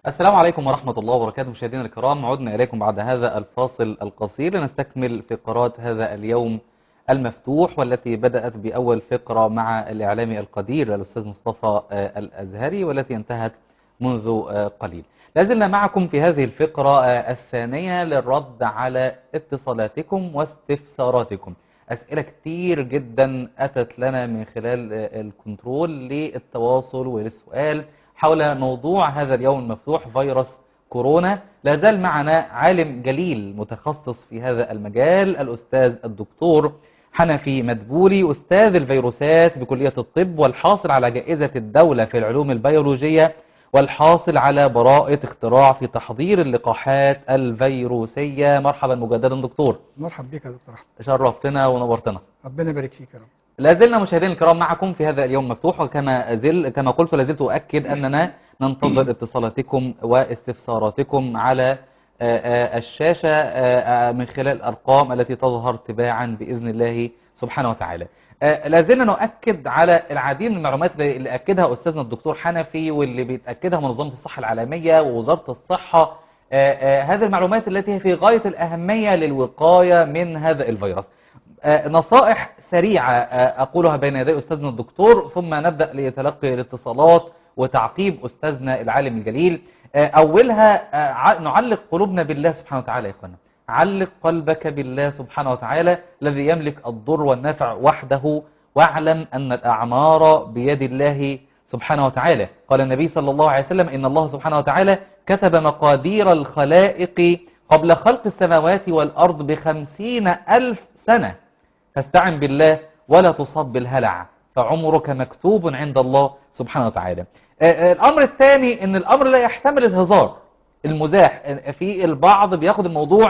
السلام عليكم ورحمة الله وبركاته مشاهدينا الكرام عدنا إليكم بعد هذا الفاصل القصير لنستكمل فقرات هذا اليوم المفتوح والتي بدأت بأول فقرة مع الإعلامي القدير الأستاذ مصطفى آه، الأزهري والتي انتهت منذ آه، قليل لازلنا معكم في هذه الفقرة آه، الثانية للرد على اتصالاتكم واستفساراتكم أسئلة كتير جدا أتت لنا من خلال آه، الكنترول للتواصل وللسؤال حول موضوع هذا اليوم المفتوح فيروس كورونا لا زال معنا عالم جليل متخصص في هذا المجال الأستاذ الدكتور حنفي مدبولي أستاذ الفيروسات بكلية الطب والحاصل على جائزة الدولة في العلوم البيولوجية والحاصل على براءة اختراع في تحضير اللقاحات الفيروسية مرحبا مجددا دكتور مرحب بك يا دكتور احمد شرفتنا ونورتنا ربنا يبارك فيك يا رب لا زلنا مشاهدينا الكرام معكم في هذا اليوم مفتوح وكما زل كما قلت لا زلت أؤكد أننا ننتظر اتصالاتكم واستفساراتكم على آه، آه، الشاشة آه، آه، من خلال الأرقام التي تظهر تباعا بإذن الله سبحانه وتعالى آه، لا زلنا نؤكد على العديد من المعلومات اللي أكدها أستاذنا الدكتور حنفي واللي بيتأكدها منظمة الصحة العالمية ووزارة الصحة آه، آه، هذه المعلومات التي هي في غاية الأهمية للوقاية من هذا الفيروس آه، نصائح سريعة آه، أقولها بين يدي أستاذنا الدكتور ثم نبدأ لتلقي الاتصالات وتعقيب أستاذنا العالم الجليل آه، أولها آه، ع- نعلق قلوبنا بالله سبحانه وتعالى يا إخوانا علق قلبك بالله سبحانه وتعالى الذي يملك الضر والنفع وحده واعلم أن الأعمار بيد الله سبحانه وتعالى قال النبي صلى الله عليه وسلم إن الله سبحانه وتعالى كتب مقادير الخلائق قبل خلق السماوات والأرض بخمسين ألف سنة فاستعن بالله ولا تصب بالهلع فعمرك مكتوب عند الله سبحانه وتعالى آه، آه، الأمر الثاني أن الأمر لا يحتمل الهزار المزاح آه، في البعض بياخد الموضوع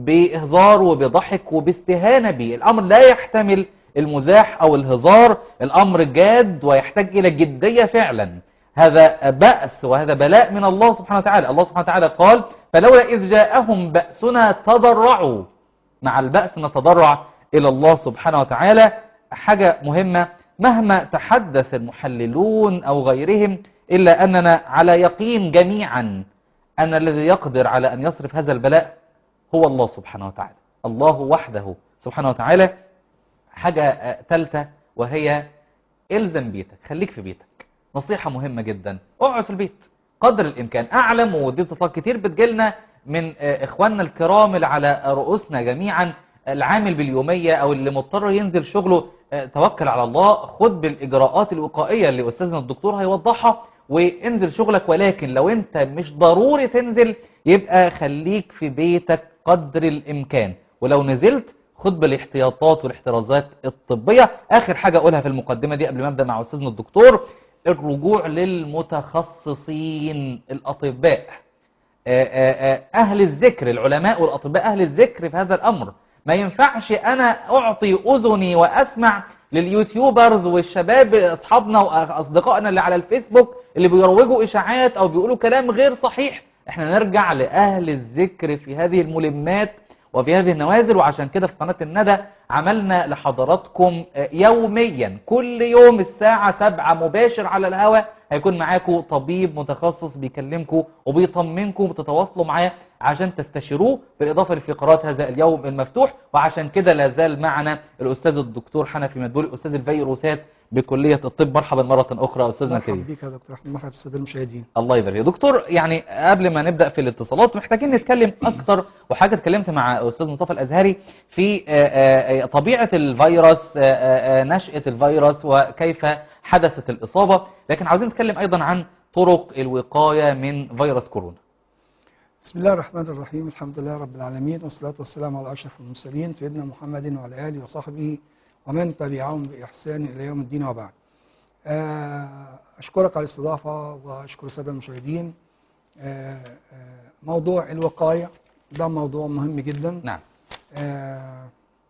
بإهزار وبضحك وباستهانة به الأمر لا يحتمل المزاح أو الهزار الأمر جاد ويحتاج إلى جدية فعلا هذا بأس وهذا بلاء من الله سبحانه وتعالى الله سبحانه وتعالى قال فلولا إذ جاءهم بأسنا تضرعوا مع البأس نتضرع إلى الله سبحانه وتعالى حاجة مهمة مهما تحدث المحللون أو غيرهم إلا أننا على يقين جميعا أن الذي يقدر على أن يصرف هذا البلاء هو الله سبحانه وتعالى الله وحده سبحانه وتعالى حاجة ثالثة وهي الزم بيتك خليك في بيتك نصيحة مهمة جدا اقعد في البيت قدر الإمكان أعلم ودي اتصال كتير بتجيلنا من آه، إخواننا الكرام اللي على رؤوسنا جميعا العامل باليومية أو اللي مضطر ينزل شغله آه، توكل على الله خد بالإجراءات الوقائية اللي أستاذنا الدكتور هيوضحها وانزل شغلك ولكن لو انت مش ضروري تنزل يبقى خليك في بيتك قدر الإمكان ولو نزلت خد بالاحتياطات والاحترازات الطبية آخر حاجة أقولها في المقدمة دي قبل ما أبدأ مع أستاذنا الدكتور الرجوع للمتخصصين الأطباء آه، آه، آه، أهل الذكر العلماء والأطباء أهل الذكر في هذا الأمر ما ينفعش أنا أعطي أذني وأسمع لليوتيوبرز والشباب أصحابنا وأصدقائنا اللي على الفيسبوك اللي بيروجوا إشاعات أو بيقولوا كلام غير صحيح احنا نرجع لأهل الذكر في هذه الملمات وفي هذه النوازل وعشان كده في قناة الندى عملنا لحضراتكم آه، يوميا كل يوم الساعة سبعة مباشر على الهواء هيكون معاكم طبيب متخصص بيكلمكم وبيطمنكم وتتواصلوا معاه عشان تستشيروه بالإضافة لفقرات هذا اليوم المفتوح وعشان كده لا زال معنا الأستاذ الدكتور حنفي مدبولي أستاذ الفيروسات بكلية الطب مرحبا مرة أخرى أستاذنا مرحب الكريم بك يا دكتور احمد مرحب بالساده المشاهدين الله يبارك فيك. دكتور يعني قبل ما نبدأ في الاتصالات محتاجين نتكلم أكتر وحاجة اتكلمت مع أستاذ مصطفى الأزهري في آه، آه، طبيعة الفيروس آه، آه، آه، نشأة الفيروس وكيف حدثت الإصابة لكن عاوزين نتكلم أيضا عن طرق الوقاية من فيروس كورونا بسم الله الرحمن الرحيم الحمد لله رب العالمين والصلاة والسلام على أشرف المرسلين سيدنا محمد وعلى آله وصحبه ومن تبعهم بإحسان إلى يوم الدين وبعد آه، أشكرك على الاستضافة وأشكر السادة المشاهدين آه، آه، موضوع الوقاية ده موضوع مهم جدا نعم آه،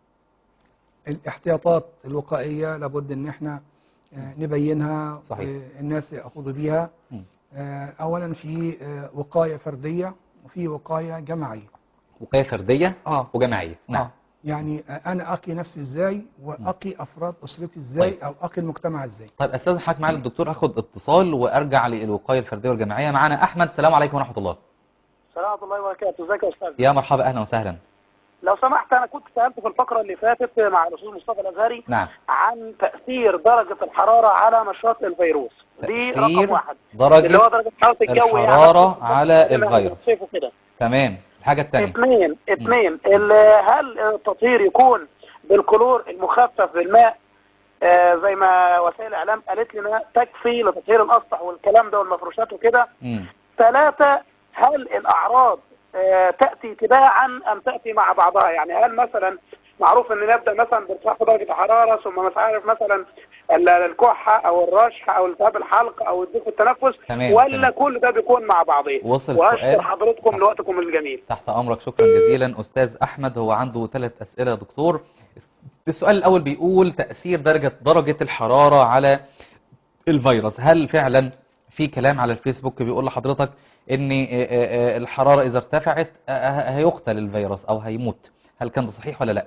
الاحتياطات الوقائية لابد ان احنا آه، نبينها صحيح. والناس يأخذوا بيها مم. آه، اولا في آه، وقاية فردية وفي وقاية جماعية وقاية فردية اه وجماعية نعم آه. يعني انا اقي نفسي ازاي واقي افراد اسرتي ازاي طيب. او اقي المجتمع ازاي طيب استاذ حضرتك معانا الدكتور هاخد اتصال وارجع للوقايه الفرديه والجماعيه معانا احمد السلام عليكم ورحمه الله السلام ورحمة الله وبركاته ازيك يا استاذ يا مرحبا اهلا وسهلا لو سمحت انا كنت سالت في الفقره اللي فاتت مع الاستاذ مصطفى الازهري نعم عن تاثير درجه الحراره على نشاط الفيروس دي تأثير رقم واحد اللي هو درجه درجه حراره الجو يعني الحرارة مثلاً على زي ما إحنا الفيروس. بنصيفه كده تمام الحاجه الثانيه اثنين اثنين ال- هل التطهير يكون بالكلور المخفف بالماء آه زي ما وسائل الاعلام قالت لنا تكفي لتطهير الاسطح والكلام ده والمفروشات وكده امم ثلاثة هل الأعراض آه، تأتي تباعا أم تأتي مع بعضها يعني هل مثلا معروف ان نبدا مثلا بارتفاع في درجه الحراره ثم مش عارف مثلا ال- الكحه او الرشح او التهاب الحلق او الضيق في التنفس تمام، ولا تمام. كل ده بيكون مع بعضه وصل واشكر السؤال حضرتكم لوقتكم الجميل تحت امرك شكرا جزيلا استاذ احمد هو عنده ثلاث اسئله يا دكتور السؤال الاول بيقول تاثير درجه درجه الحراره على الفيروس هل فعلا في كلام على الفيسبوك بيقول لحضرتك ان آه، آه، آه، الحراره اذا ارتفعت آه، هيقتل الفيروس او هيموت هل كان ده صحيح ولا لا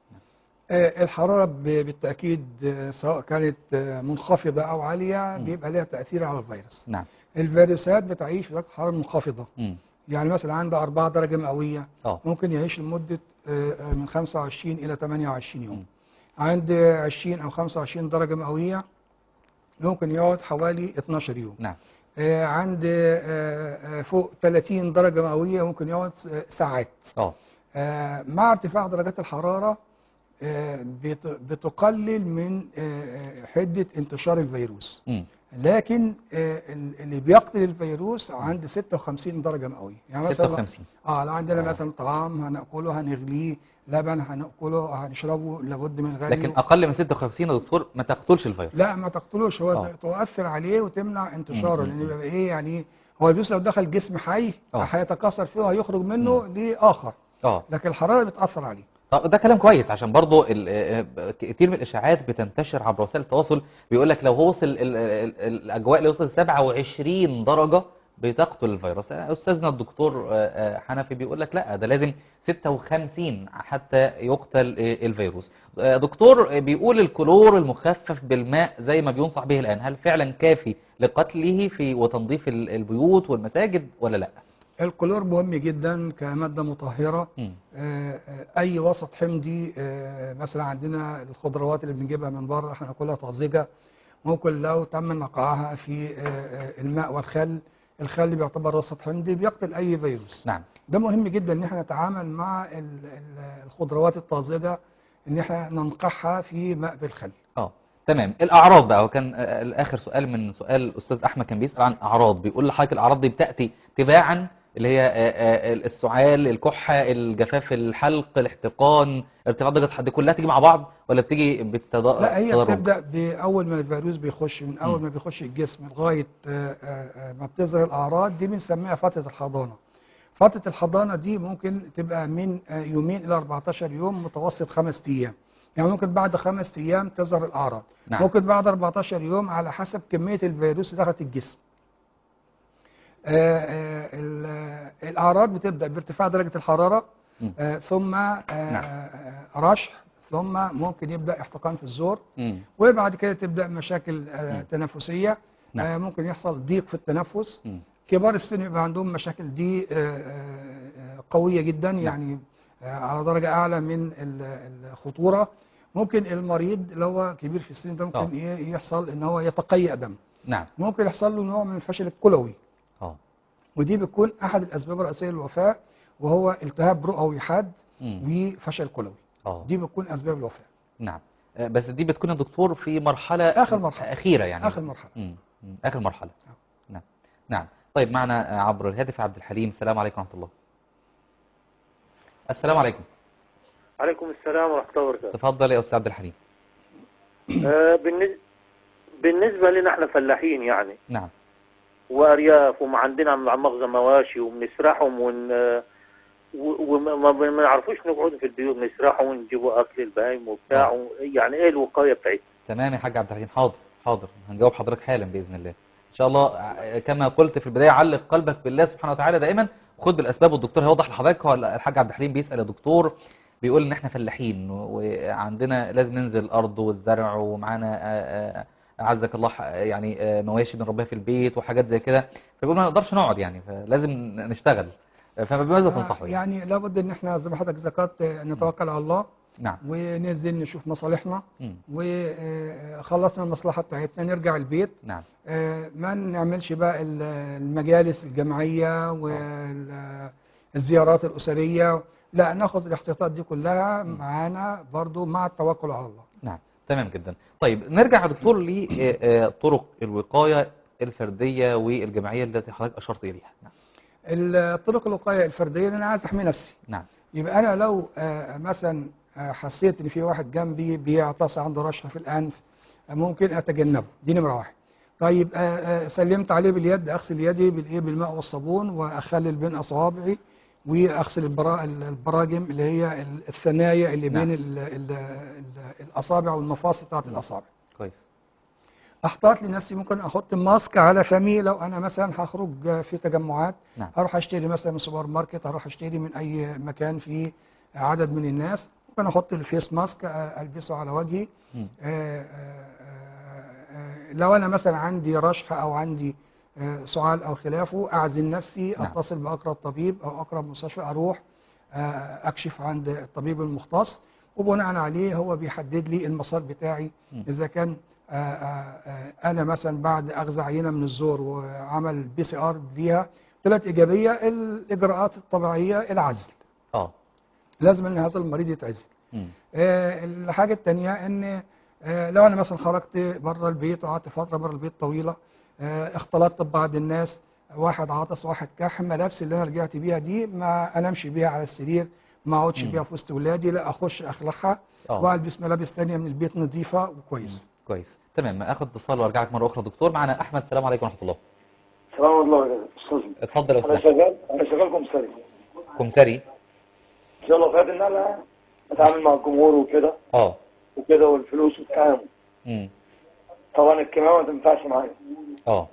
آه، الحرارة ب- بالتأكيد آه، سواء كانت آه، منخفضة أو عالية مم. بيبقى لها تأثير على الفيروس نعم الفيروسات بتعيش في درجة حرارة منخفضة امم يعني مثلا عنده 4 درجة مئوية اه ممكن يعيش لمدة آه، آه، من 25 إلى 28 مم. يوم عند 20 أو 25 درجة مئوية ممكن يقعد حوالي 12 يوم نعم آه، عند آه، آه، فوق 30 درجة مئوية ممكن يقعد آه، ساعات اه آه، مع ارتفاع درجات الحرارة آه، بت- بتقلل من آه، آه، حدة انتشار الفيروس امم لكن آه، ال- اللي بيقتل الفيروس عند 56 درجة مئوية يعني مثلا 56 اه لو عندنا آه. مثلا طعام هناكله هنغليه لبن هناكله هنشربه لابد من غليه لكن اقل من 56 يا دكتور ما تقتلش الفيروس لا ما تقتلوش هو آه. تؤثر عليه وتمنع انتشاره مم. لان بيبقى ايه يعني هو الفيروس لو دخل جسم حي آه. هيتكاثر فيه وهيخرج منه لاخر اه لكن الحراره بتاثر عليه طب ده كلام كويس عشان برضو ال- آه، كتير من الاشاعات بتنتشر عبر وسائل التواصل بيقول لك لو هو وصل ال- ال- ال- الاجواء اللي وصل 27 درجه بتقتل الفيروس استاذنا الدكتور آه، آه، حنفي بيقول لك لا ده لازم 56 حتى يقتل آه، الفيروس آه، دكتور آه، بيقول الكلور المخفف بالماء زي ما بينصح به الان هل فعلا كافي لقتله في وتنظيف ال- البيوت والمساجد ولا لا الكلور مهم جدا كماده مطهره مم. آه، آه، اي وسط حمضي آه، مثلا عندنا الخضروات اللي بنجيبها من بره هناكلها طازجه ممكن لو تم نقعها في آه، آه، الماء والخل الخل بيعتبر وسط حمضي بيقتل اي فيروس نعم ده مهم جدا ان احنا نتعامل مع ال- ال- الخضروات الطازجه ان احنا ننقعها في ماء بالخل اه تمام الاعراض بقى وكان آه، الاخر سؤال من سؤال الاستاذ احمد كان بيسال عن اعراض بيقول لحضرتك الاعراض دي بتاتي تباعا اللي هي آه، آه، السعال الكحه الجفاف الحلق الاحتقان ارتفاع درجه الحراره دي كلها تيجي مع بعض ولا بتيجي بالتدرج لا هي بتبدا باول ما الفيروس بيخش من اول مم. ما بيخش الجسم لغايه آه، آه، آه، ما بتظهر الاعراض دي بنسميها فتره الحضانه فتره الحضانه دي ممكن تبقى من آه، يومين الى 14 يوم متوسط خمس ايام يعني ممكن بعد خمس ايام تظهر الاعراض نعم. ممكن بعد 14 يوم على حسب كميه الفيروس اللي دخلت الجسم آه، آه، ال- آه، الاعراض بتبدا بارتفاع درجه الحراره مم. آه، ثم آه، نعم. آه، رشح ثم ممكن يبدا احتقان في الزور مم. وبعد كده تبدا مشاكل آه، مم. تنفسيه نعم. آه، ممكن يحصل ضيق في التنفس مم. كبار السن يبقى عندهم مشاكل دي آه، آه، آه، قويه جدا يعني آه، على درجه اعلى من ال- الخطوره ممكن المريض اللي هو كبير في السن ده آه. ممكن ي- يحصل ان هو يتقيأ دم نعم ممكن يحصل له نوع من الفشل الكلوي اه ودي بتكون احد الاسباب الرئيسيه للوفاه وهو التهاب رئوي حاد مم. وفشل كلوي اه دي بتكون اسباب الوفاه نعم آه، بس دي بتكون يا دكتور في مرحله آخر مرحلة. اخيره يعني آخر مرحلة. مم. مم. اخر مرحله نعم. نعم نعم طيب معنا آه، عبر الهاتف عبد الحليم السلام عليكم ورحمه الله السلام عليكم عليكم السلام ورحمة الله وبركاته تفضل يا استاذ عبد الحليم آه، بالنسبة بالنسبة لنا احنا فلاحين يعني نعم وارياف وما عندنا مخزن مواشي وبنسرحهم ون آه، و- وما ما بنعرفوش نقعد في البيوت نسرحهم ونجيبوا اكل البهايم وبتاع و- يعني ايه الوقاية بتاعتنا تمام يا حاج عبد الحليم حاضر حاضر هنجاوب حضرتك حالا باذن الله ان شاء الله آه، كما قلت في البدايه علق قلبك بالله سبحانه وتعالى دائما خد بالاسباب والدكتور هيوضح لحضرتك هو الحاج عبد الحليم بيسال يا دكتور بيقول ان احنا فلاحين وعندنا لازم ننزل الارض والزرع ومعانا آه، آه، اعزك الله ح- يعني آه، مواشي بنربيها في البيت وحاجات زي كده فبيقول ما نقدرش نقعد يعني فلازم نشتغل فبماذا تنصحوا يعني؟ يعني لابد ان احنا زي ما حضرتك ذكرت آه، نتوكل على الله نعم وننزل نشوف مصالحنا مم. وخلصنا المصلحة بتاعتنا نرجع البيت نعم آه، ما نعملش بقى ال- المجالس الجماعية والزيارات الأسرية لا ناخذ الاحتياطات دي كلها معانا برضو مع التوكل على الله نعم تمام جدا طيب نرجع يا دكتور لطرق الوقاية الفردية والجماعية التي حضرتك أشرت إليها نعم الطرق الوقاية الفردية أنا عايز أحمي نفسي نعم يبقى أنا لو آه، مثلا آه، حسيت إن في واحد جنبي بيعطس عنده رشح في الأنف آه، ممكن أتجنبه دي نمرة واحد طيب آه، آه، سلمت عليه باليد أغسل يدي بالإيه بالماء والصابون وأخلل بين أصوابعي وأغسل البرا- البراجم اللي هي الثنايا اللي نعم. بين ال- ال- ال- الأصابع والمفاصل بتاعت الأصابع كويس احتاط لنفسي ممكن احط ماسك على فمي لو انا مثلا هخرج في تجمعات نعم. اروح اشتري مثلا من سوبر ماركت اروح اشتري من اي مكان فيه عدد من الناس ممكن احط الفيس ماسك آه، البسه على وجهي مم. آه، آه، آه، لو انا مثلا عندي رشح او عندي آه، سعال او خلافه اعزل نفسي نعم. اتصل باقرب طبيب او اقرب مستشفى اروح آه، اكشف عند الطبيب المختص وبناء عليه هو بيحدد لي المسار بتاعي مم. اذا كان آه، آه، آه، انا مثلا بعد اخذ عينه من الزور وعمل بي سي ار فيها طلعت ايجابيه الاجراءات الطبيعيه العزل اه لازم ان هذا المريض يتعزل مم. آه، الحاجة التانية ان آه، لو انا مثلا خرجت بره البيت وقعدت فترة بره البيت طويلة آه، اختلطت ببعض الناس واحد عطس واحد كح ملابسي اللي انا رجعت بيها دي ما انامش بيها على السرير ما اقعدش مم. بيها في وسط ولادي لا اخش اخلعها اه والبس ملابس تانية من البيت نظيفة وكويس كويس تمام اخد اتصال وارجع لك مرة أخرى دكتور معنا أحمد السلام عليكم ورحمة الله سلام الله يا استاذ اتفضل يا انا أستاذ شغال انا شغال كمساري كمسري ان شاء الله فات ان انا اتعامل مع الجمهور وكده اه وكده والفلوس والكلام مم. طبعا الكمامه ما تنفعش معايا اه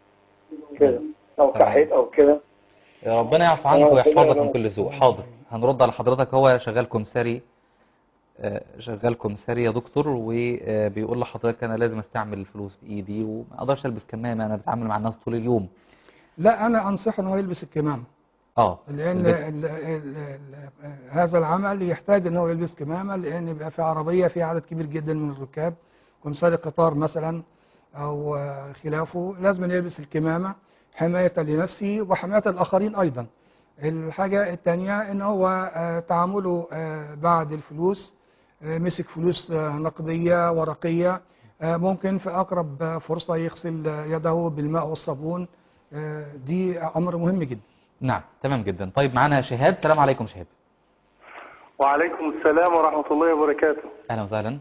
كده لو تمام. كحيت او كده يا ربنا يعفو عنك آه، ويحفظك كده من كل سوء حاضر هنرد على حضرتك هو شغال كمساري آه، شغال كمساري يا دكتور وبيقول لحضرتك انا لازم استعمل الفلوس بايدي وما اقدرش البس كمامه انا بتعامل مع الناس طول اليوم لا انا انصحه ان هو يلبس الكمامة اه لان البس. ال ال ال هذا العمل يحتاج ان هو يلبس كمامه لان يبقى في عربيه في عدد كبير جدا من الركاب ومثال قطار مثلا او آه، خلافه لازم يلبس الكمامه حمايه لنفسه وحمايه الاخرين ايضا الحاجه الثانيه ان هو آه، تعامله آه، بعد الفلوس آه، مسك فلوس آه، نقديه ورقيه آه، ممكن في اقرب آه، فرصه يغسل آه، يده بالماء والصابون آه، دي امر مهم جدا نعم تمام جدا طيب معانا شهاب السلام عليكم شهاب وعليكم السلام ورحمة الله وبركاته اهلا وسهلا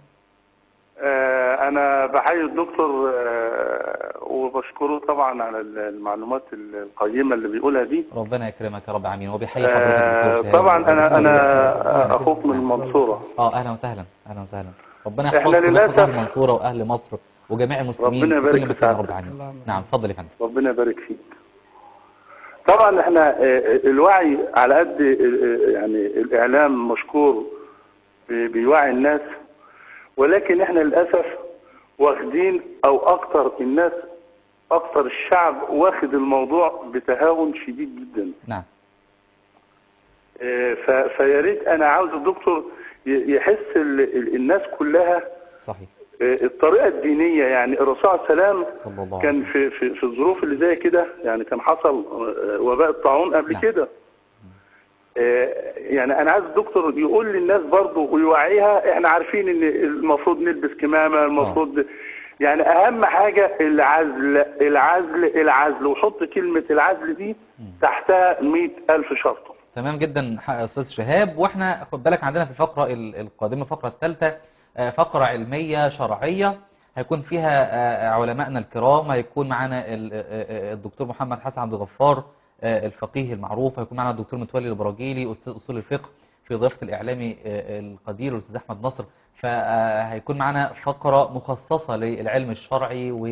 آه، أنا بحيي الدكتور آه، وبشكره طبعا على المعلومات القيمة اللي بيقولها دي ربنا يكرمك يا رب العالمين وبيحيي حضرتك آه، دكتور شهاب. طبعا أنا أنا أخوك من المنصورة اه اهلا وسهلا اهلا وسهلا ربنا إحنا يحفظكم ويحفظ للأسف- اهل المنصوره واهل مصر وجميع المسلمين ربنا في يبارك كل في مكان يا رب سعادتك. العالمين اللهم نعم اتفضل يا فندم ربنا يبارك فيك طبعا احنا آه، الوعي على قد آه، يعني الإعلام مشكور بي- بيوعي الناس ولكن احنا للأسف واخدين أو أكتر الناس أكتر الشعب واخد الموضوع بتهاون شديد جدا نعم آه، ف- فيا ريت أنا عاوز الدكتور ي- يحس ال- ال- الناس كلها صحيح آه، الطريقة الدينية يعني الرسول عليه السلام صلى الله عليه كان وسلم في في في الظروف اللي زي كده يعني كان حصل آه، وباء الطاعون قبل نعم. كده آه، يعني انا عايز الدكتور يقول للناس برضه ويوعيها احنا عارفين ان المفروض نلبس كمامه المفروض يعني اهم حاجه العزل العزل العزل وحط كلمه العزل دي تحتها مئة الف شرط تمام جدا حق يا استاذ شهاب واحنا خد بالك عندنا في الفقره ال- القادمه الفقره الثالثه آه، فقره علميه شرعيه هيكون فيها آه، علمائنا الكرام هيكون معانا ال- آه، آه، الدكتور محمد حسن عبد الغفار آه، الفقيه المعروف هيكون معانا الدكتور متولي البراجيلي استاذ اصول الفقه في ضيافه الاعلامي آه، القدير الاستاذ احمد نصر فهيكون معانا فقره مخصصه للعلم الشرعي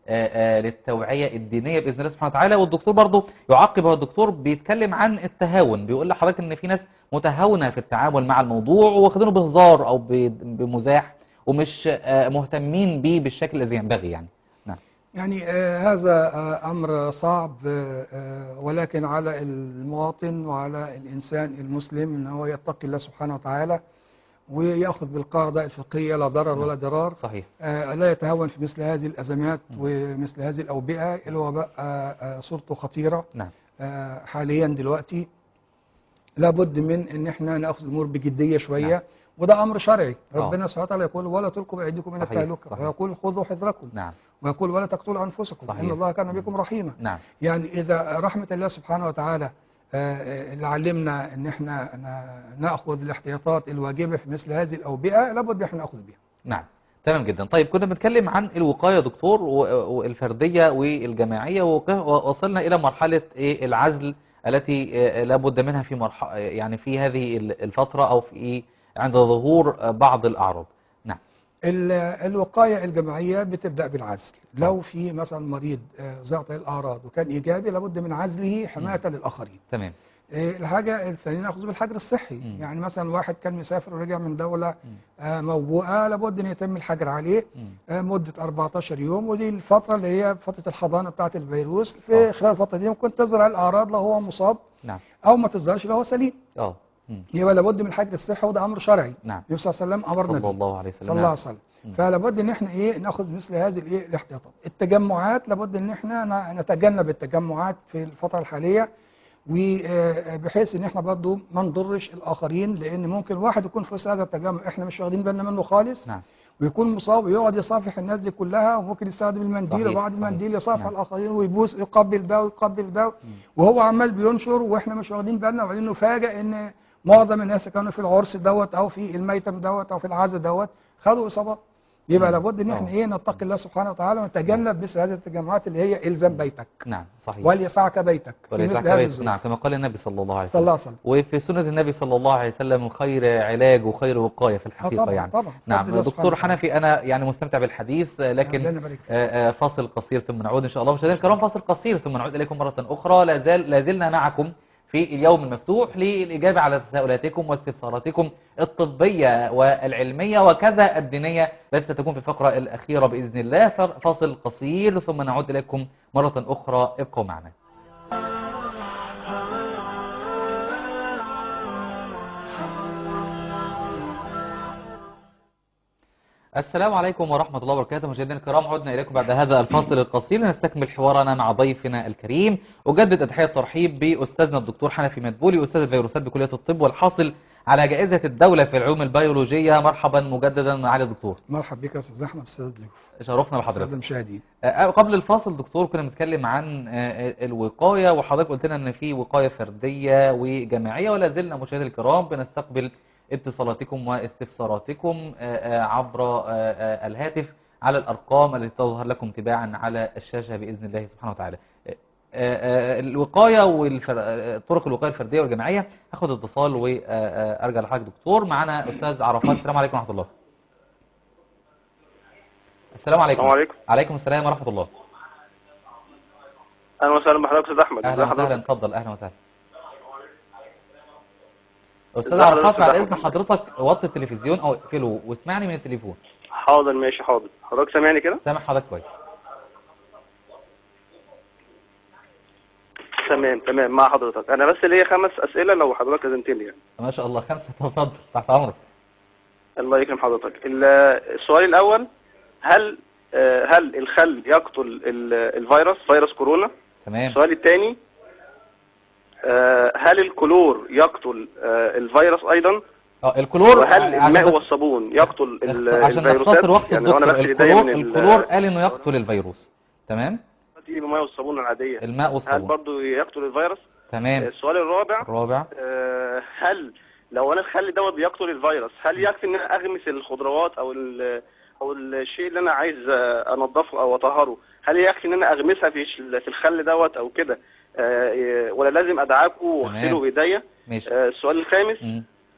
آه، آه، للتوعية الدينية بإذن الله سبحانه وتعالى والدكتور برضو يعقب هو الدكتور بيتكلم عن التهاون بيقول لحضرتك ان في ناس متهاونة في التعامل مع الموضوع واخدينه بهزار او ب- بمزاح ومش آه، مهتمين بيه بالشكل الذي ينبغي يعني نعم يعني آه، هذا آه، أمر صعب آه، آه، ولكن على المواطن وعلى الإنسان المسلم أن هو يتقي الله سبحانه وتعالى ويأخذ بالقاعدة الفقهية لا ضرر ولا ضرار صحيح آه، لا يتهاون في مثل هذه الأزمات ومثل هذه الأوبئة الوباء آه، آه، صورته خطيرة نعم آه، حاليا دلوقتي لابد من ان احنا ناخذ الامور بجديه شويه نعم. وده امر شرعي آه. ربنا سبحانه وتعالى يقول ولا تلقوا بايديكم الى صحيح، التهلكه صحيح. ويقول خذوا حذركم نعم ويقول ولا تقتلوا انفسكم صحيح. ان الله كان بكم رحيما نعم يعني اذا رحمه الله سبحانه وتعالى آه، آه، اللي علمنا ان احنا ن- ناخذ الاحتياطات الواجبه في مثل هذه الاوبئه لابد احنا ناخذ بها نعم تمام جدا طيب كنا بنتكلم عن الوقاية يا دكتور و- والفردية والجماعية وق- ووصلنا إلى مرحلة إيه العزل التي آه، لا بد منها في مرحلة يعني في هذه ال- الفترة أو في إيه عند ظهور آه، بعض الأعراض نعم ال- الوقاية الجماعية بتبدأ بالعزل لو في مثلا مريض آه، ذات الأعراض وكان إيجابي لابد من عزله حماية للآخرين تمام آه، الحاجة الثانية نأخذ بالحجر الصحي مم. يعني مثلا واحد كان مسافر ورجع من دولة مم. آه، موبوءة لابد أن يتم الحجر عليه مم. آه، مدة 14 يوم ودي الفترة اللي هي فترة الحضانة بتاعة الفيروس آه. في خلال الفترة دي ممكن تظهر الأعراض لو هو مصاب نعم أو ما تظهرش لو هو سليم اه مم. يبقى لابد من الحجر الصحي وده أمر شرعي نعم النبي صلى الله عليه وسلم أمرنا صلى به الله عليه وسلم صلى الله نعم. عليه وسلم مم. فلابد ان احنا ايه ناخذ مثل هذه الايه الاحتياطات التجمعات لابد ان احنا ن- نتجنب التجمعات في الفتره الحاليه وبحيث ان احنا برضو ما نضرش الاخرين لان ممكن واحد يكون في وسط هذا التجمع احنا مش واخدين بالنا منه خالص نعم ويكون مصاب ويقعد يصافح الناس دي كلها وممكن يستخدم المنديل صحيح، وبعد صحيح. المنديل يصافح نعم. الاخرين ويبوس يقبل ده ويقبل ده مم. وهو عمال بينشر واحنا مش واخدين بالنا وبعدين نفاجئ ان معظم الناس اللي كانوا في العرس دوت او في الميتم دوت او في العزا دوت خدوا اصابات يبقى مم. لابد ان احنا آه. ايه نتقي الله سبحانه وتعالى ونتجنب مثل هذه التجمعات اللي هي الزم بيتك نعم صحيح وليسعك بيتك في وليس مثل عكا هذه بيت. الظروف نعم كما قال النبي صلى الله عليه صلى الله وسلم عليه وسلم وفي سنة النبي صلى الله عليه وسلم خير علاج وخير وقاية في الحقيقة طبعاً، يعني طبعاً. بفضل نعم الله سبحانه دكتور وتعالى. حنفي أنا يعني مستمتع بالحديث آه، لكن ربنا يبارك فيك. آه، آه، فاصل قصير ثم نعود إن شاء الله مشاهدينا الكرام فاصل قصير ثم نعود إليكم مرة أخرى لا زال لا زلنا معكم في اليوم المفتوح للإجابة على تساؤلاتكم واستفساراتكم الطبية والعلمية وكذا الدينية التي ستكون في الفقرة الأخيرة بإذن الله فاصل قصير ثم نعود إليكم مرة أخرى ابقوا معنا السلام عليكم ورحمة الله وبركاته مشاهدينا الكرام عدنا إليكم بعد هذا الفاصل القصير لنستكمل حوارنا مع ضيفنا الكريم أجدد أتحية الترحيب بأستاذنا الدكتور حنفي مدبولي أستاذ الفيروسات بكلية الطب والحاصل على جائزة الدولة في العلوم البيولوجية مرحبا مجددا معالي الدكتور مرحب بك يا استاذ احمد استاذ ضيوف شرفنا استاذ بحضرتك المشاهدين آه، قبل الفاصل دكتور كنا بنتكلم عن آه، الوقاية وحضرتك قلت لنا ان في وقاية فردية وجماعية ولا زلنا مشاهدي الكرام بنستقبل اتصالاتكم واستفساراتكم آه، آه، عبر آه، آه، الهاتف على الأرقام التي تظهر لكم تباعا على الشاشة بإذن الله سبحانه وتعالى آه، آه، الوقاية وطرق الوقاية الفردية والجماعية هاخد اتصال وارجع لحضرتك دكتور معنا أستاذ عرفات السلام عليكم ورحمة الله السلام عليكم السلام عليكم. عليكم السلام ورحمة الله اهلا وسهلا بحضرتك استاذ احمد اهلا ازي وسهلا حضرتك اتفضل اهلا وسهلا استاذ ازي عرفات حضرتك بعد يا اذن أحمد؟ حضرتك وطي التلفزيون او اقفله واسمعني من التليفون حاضر ماشي حاضر حضرتك سامعني كده سامع حضرتك كويس تمام تمام مع حضرتك انا بس ليا خمس اسئله لو حضرتك اذنت لي يعني ما شاء الله خمسة تفضل تحت امرك الله يكرم حضرتك ال- السؤال الاول هل آه، هل الخل يقتل ال- الفيروس فيروس كورونا تمام السؤال الثاني هل الكلور يقتل آه، الفيروس ايضا اه الكلور وهل عشان الماء بس- والصابون يقتل ال- اخت- عشان الفيروسات نختصر وقت يعني لو انا الدكتور بغسل ايديا الكلور من ال- الكلور قال انه يقتل الفيروس تمام تيجي بالماء والصابون العاديه الماء هل والصابون برضو يقتل الفيروس تمام السؤال الرابع الرابع آه، هل لو انا الخل دوت بيقتل الفيروس هل يكفي ان انا اغمس الخضروات او ال او الشيء اللي انا عايز آه، انضفه او اطهره هل يكفي ان انا اغمسها في ش- في الخل دوت او كده آه، ولا لازم ادعكه واغسله تمام. بايديا ماشي آه، السؤال الخامس مم.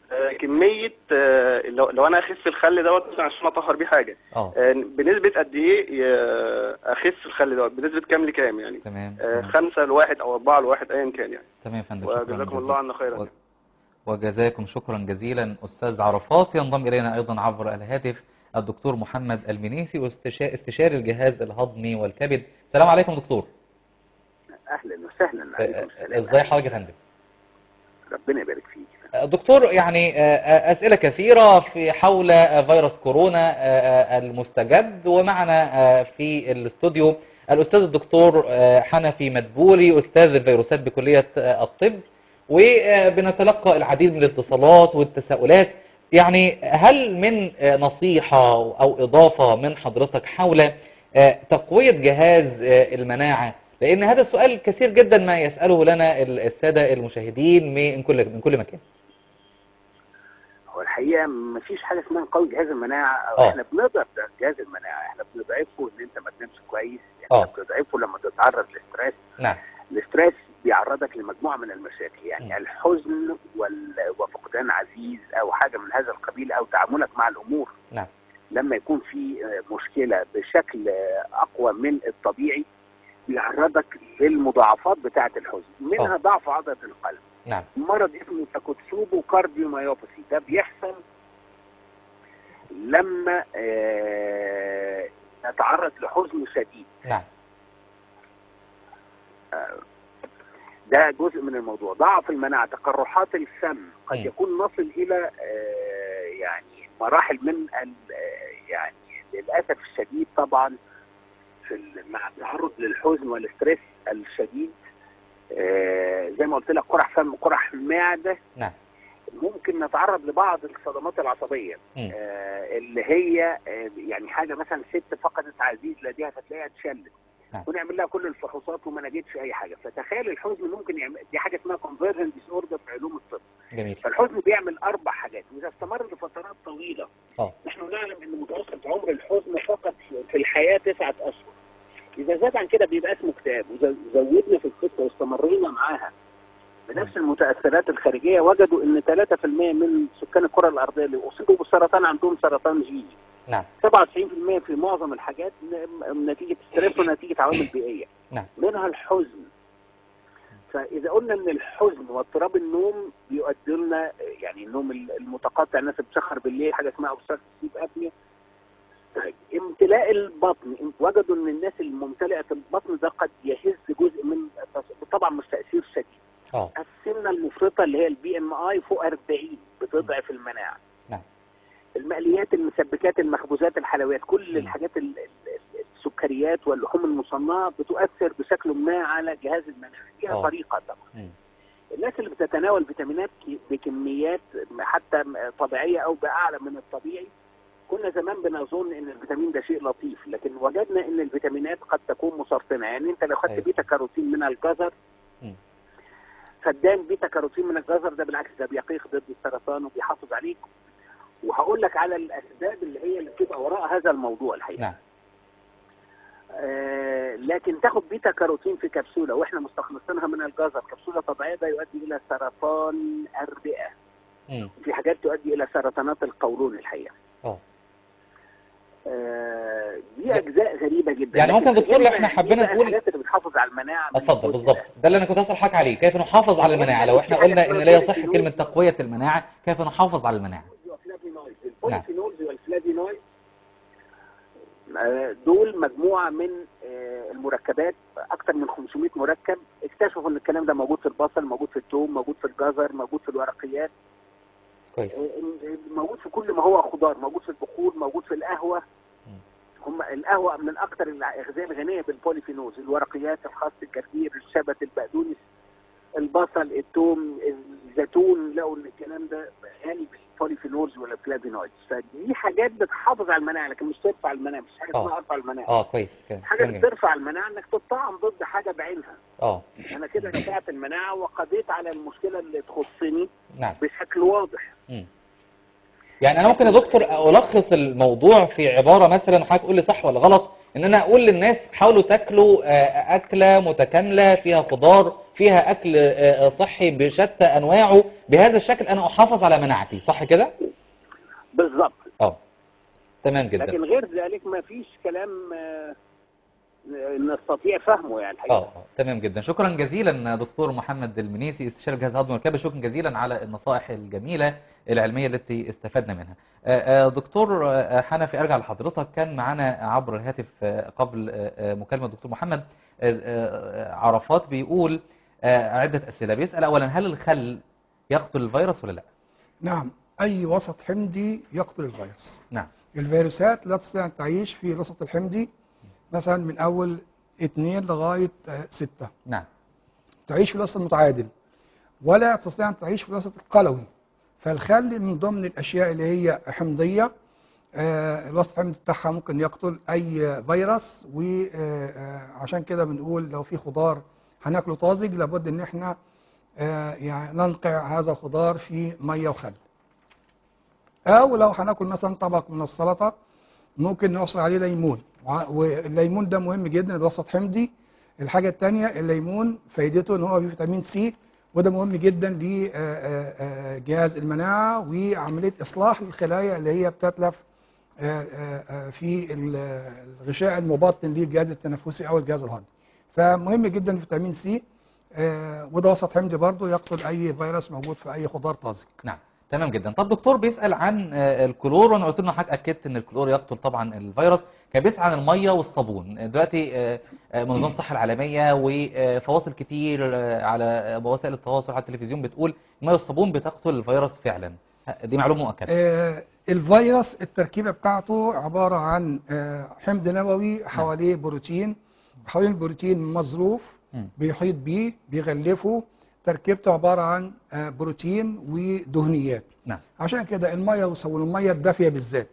آه، كميه آه، لو, لو انا اخس الخل دوت مثلا عشان اطهر بيه حاجه اه آه، بنسبه قد ايه آه، اخس الخل دوت بنسبه كام لكام يعني تمام آه، تمام. خمسة لواحد او اربعة لواحد ايا كان يعني تمام يا فندم شكرا وجزاكم الله جزيلا. عنا خيرا و- وجزاكم شكرا جزيلا أستاذ عرفات ينضم إلينا أيضا عبر الهاتف الدكتور محمد المنيسي واستشا- استشاري الجهاز الهضمي والكبد السلام عليكم دكتور اهلا وسهلا عليكم السلام ازاي حضرتك يا فندم ربنا يبارك فيك دكتور يعني آه، آه، أسئلة كثيرة في حول آه، فيروس كورونا آه، آه، المستجد ومعنا آه، في الاستوديو الأستاذ الدكتور آه، حنفي مدبولي أستاذ الفيروسات بكلية آه، الطب وبنتلقى العديد من الاتصالات والتساؤلات يعني هل من آه، نصيحة أو إضافة من حضرتك حول آه، تقوية جهاز آه، المناعة لأن هذا السؤال كثير جدا ما يسأله لنا السادة المشاهدين من كل من كل مكان هو الحقيقه ما فيش حاجه اسمها نقوي جهاز المناعه او آه. احنا بنضعف جهاز المناعه احنا بنضعفه ان انت ما تنامش كويس آه. احنا بنضعفه لما تتعرض لستريس نعم الاستريس بيعرضك لمجموعه من المشاكل يعني م. الحزن وال- وفقدان عزيز او حاجه من هذا القبيل او تعاملك مع الامور نعم لما يكون في آه، مشكله بشكل آه، اقوى من الطبيعي بيعرضك للمضاعفات بتاعه الحزن منها آه. ضعف عضله القلب نعم مرض اسمه تاكوتسوبو كارديوميوباثي ده بيحصل لما آه، نتعرض لحزن شديد نعم ده جزء من الموضوع ضعف المناعة تقرحات الفم قد مم. يكون نصل إلى آه، يعني مراحل من ال- آه، يعني للأسف الشديد طبعا في ال- مع التعرض للحزن والاسترس الشديد آه، زي ما قلت لك قرح فم قرح معدة نعم ممكن نتعرض لبعض الصدمات العصبية مم. آه، اللي هي آه، يعني حاجة مثلا ست فقدت عزيز لديها فتلاقيها اتشلت نعم. ونعمل لها كل الفحوصات وما نجدش اي حاجه فتخيل الحزن ممكن يعمل دي حاجه اسمها كونفرجن ديس اوردر في علوم الطب جميل فالحزن بيعمل اربع حاجات واذا استمر لفترات طويله اه نحن نعلم ان متوسط عمر الحزن فقط في الحياه تسعه اشهر اذا زاد عن كده بيبقى اسمه اكتئاب وإذا زودنا في القصه واستمرينا معاها بنفس المتاثرات الخارجيه وجدوا ان 3% من سكان الكره الارضيه اللي اصيبوا بالسرطان عندهم سرطان جيني نعم 97% في معظم الحاجات ن- نتيجه ستريس ونتيجه عوامل بيئيه نعم منها الحزن فاذا قلنا ان الحزن واضطراب النوم بيؤدي لنا يعني النوم المتقطع الناس اللي بتسخر بالليل حاجه اسمها اوبستراكت سليب ابنيا طيب امتلاء البطن وجدوا ان الناس الممتلئه البطن ده قد يهز جزء من طبعا مش تاثير شديد اه السمنه المفرطه اللي هي البي ام اي فوق 40 بتضعف المناعه نعم. المقليات المسبكات المخبوزات الحلويات كل مم. الحاجات ال- ال- السكريات واللحوم المصنعه بتؤثر بشكل ما على جهاز المناعه ليها آه. طريقه طبعا مم. الناس اللي بتتناول فيتامينات ك- بكميات حتى م- طبيعيه او باعلى من الطبيعي كنا زمان بنظن ان الفيتامين ده شيء لطيف لكن وجدنا ان الفيتامينات قد تكون مسرطنه يعني انت لو خدت أيوة. بيتا كاروتين من الجزر مم. فدان بيتا كاروتين من الجزر ده بالعكس ده بيقيك ضد السرطان وبيحافظ عليك وهقول لك على الاسباب اللي هي اللي بتبقى وراء هذا الموضوع الحقيقه نعم آه لكن تاخد بيتا كاروتين في كبسوله واحنا مستخلصينها من الجزر كبسوله طبيعيه ده يؤدي الى سرطان الرئه مم. في حاجات تؤدي الى سرطانات القولون الحقيقه اه آه، دي اجزاء غريبه جدا يعني لكن ممكن دكتور لو إيه احنا بقى- حبينا إيه بقى نقول- الحاجات اللي بتحافظ على المناعه من اتفضل الجزء بالظبط ده؟ ده اللي انا كنت اسال حضرتك عليه كيف نحافظ على المناعه لو احنا قلنا ان لا يصح كلمه تقويه المناعه كيف نحافظ على المناعه والفلافينويدز البوليفينولز والفلافينويدز آه، دول مجموعه من آه، المركبات اكثر من 500 مركب اكتشفوا ان الكلام ده موجود في البصل موجود في الثوم موجود في الجزر موجود في الورقيات كويس آه، موجود في كل ما هو خضار موجود في البخور موجود في القهوه هم القهوه من اكثر الاغذيه الغنيه بالبوليفينولز الورقيات الخس الجرجير الشبت البقدونس البصل الثوم الزيتون لقوا ان الكلام ده غني بالبوليفينولز والفلافينويدز فدي حاجات بتحافظ على المناعه لكن مش ترفع المناعه مش حاجه آه. اسمها ارفع المناعه اه كويس كده حاجه كلام جميل. بترفع المناعه انك تطعم ضد حاجه بعينها اه انا كده رفعت المناعه وقضيت على المشكله اللي تخصني نعم بشكل واضح مم. يعني انا ممكن يا دكتور الخص الموضوع في عباره مثلا حضرتك تقول لي صح ولا غلط ان انا اقول للناس حاولوا تاكلوا آه، اكله متكامله فيها خضار فيها اكل آه، صحي بشتى انواعه بهذا الشكل انا احافظ على مناعتي صح كده بالظبط اه تمام جدا لكن غير ذلك ما فيش كلام آه، نستطيع فهمه يعني الحقيقه اه آه، تمام جدا شكرا جزيلا دكتور محمد المنيسي استشاري جهاز الهضم والكبد شكرا جزيلا على النصائح الجميله العلميه التي استفدنا منها آه، آه، دكتور آه، حنفي ارجع لحضرتك كان معنا عبر الهاتف آه، قبل آه، آه، مكالمه دكتور محمد آه، آه، عرفات بيقول آه، عده اسئله بيسال اولا هل الخل يقتل الفيروس ولا لا نعم أي وسط حمضي يقتل الفيروس نعم الفيروسات لا تستطيع أن تعيش في الوسط الحمضي مثلا من أول اثنين لغاية آه، ستة نعم تعيش في الوسط المتعادل ولا تستطيع أن تعيش في الوسط القلوي فالخل من ضمن الأشياء اللي هي حمضية آه، الوسط الحمضي بتاعها ممكن يقتل أي فيروس وعشان كده بنقول لو في خضار هناكله طازج لابد إن احنا آه، يعني ننقع هذا الخضار في مية وخل أو لو هناكل مثلا طبق من السلطة ممكن نعصر عليه ليمون وع- والليمون ده مهم جدا ده وسط حمضي الحاجة التانية الليمون فايدته ان هو فيه فيتامين سي وده مهم جدا لجهاز المناعة وعملية إصلاح الخلايا اللي هي بتتلف آه، آه، آه، في ال- الغشاء المبطن للجهاز التنفسي أو الجهاز الهضمي فمهم جدا فيتامين سي آه، وده وسط حمضي برضه يقتل أي فيروس موجود في أي خضار طازج نعم تمام جدا طب دكتور بيسأل عن آه، الكلور وانا قلت له حضرتك اكدت ان الكلور يقتل طبعا الفيروس كان بيسأل عن الميه والصابون دلوقتي آه، آه، منظمه الصحه العالميه وفواصل كتير آه، على وسائل التواصل على التلفزيون بتقول الميه والصابون بتقتل الفيروس فعلا ه- دي معلومه مؤكده آه، الفيروس التركيبة بتاعته عبارة عن آه، حمض نووي حواليه بروتين حوالين البروتين مظروف مم. بيحيط بيه بيغلفه تركيبته عبارة عن آه، بروتين ودهنيات نعم عشان كده المية والصابون المية الدافية بالذات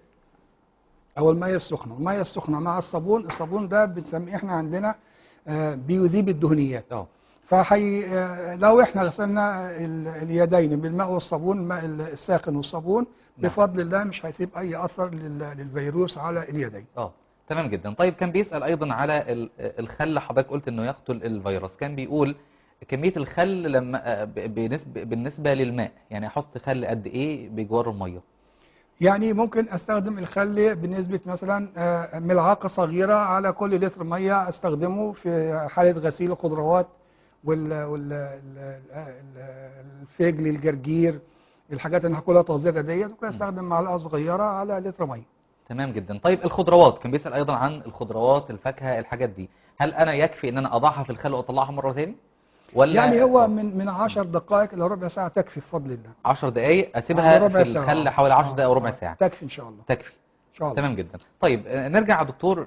أو المية السخنة المية السخنة مع الصابون الصابون ده بنسميه احنا عندنا آه، بيذيب الدهنيات اه فحي آه، لو احنا غسلنا ال- اليدين بالماء والصابون الماء الساخن والصابون نعم. بفضل الله مش هيسيب اي اثر لل- للفيروس على اليدين اه تمام جدا طيب كان بيسأل ايضا على ال- الخل حضرتك قلت انه يقتل الفيروس كان بيقول كمية الخل لما آه، ب- بالنسبة بالنسبة للماء يعني احط خل قد ايه بجوار المية يعني ممكن استخدم الخل بنسبة مثلا آه، ملعقة صغيرة على كل لتر مية استخدمه في حالة غسيل الخضروات وال وال ال- ال- الفجل الجرجير الحاجات اللي هاكلها طازجة ديت ممكن استخدم معلقة صغيرة على لتر مية تمام جدا طيب الخضروات كان بيسأل ايضا عن الخضروات الفاكهة الحاجات دي هل انا يكفي ان انا اضعها في الخل واطلعها مرة تاني ولا يعني هو من من 10 دقائق الى ربع ساعة تكفي بفضل الله 10 دقايق على اسيبها ربع في ساعة. الخل حوالي 10 آه، دقايق او ربع آه، ساعة تكفي ان شاء الله تكفي ان شاء الله تمام جدا طيب آه، نرجع يا دكتور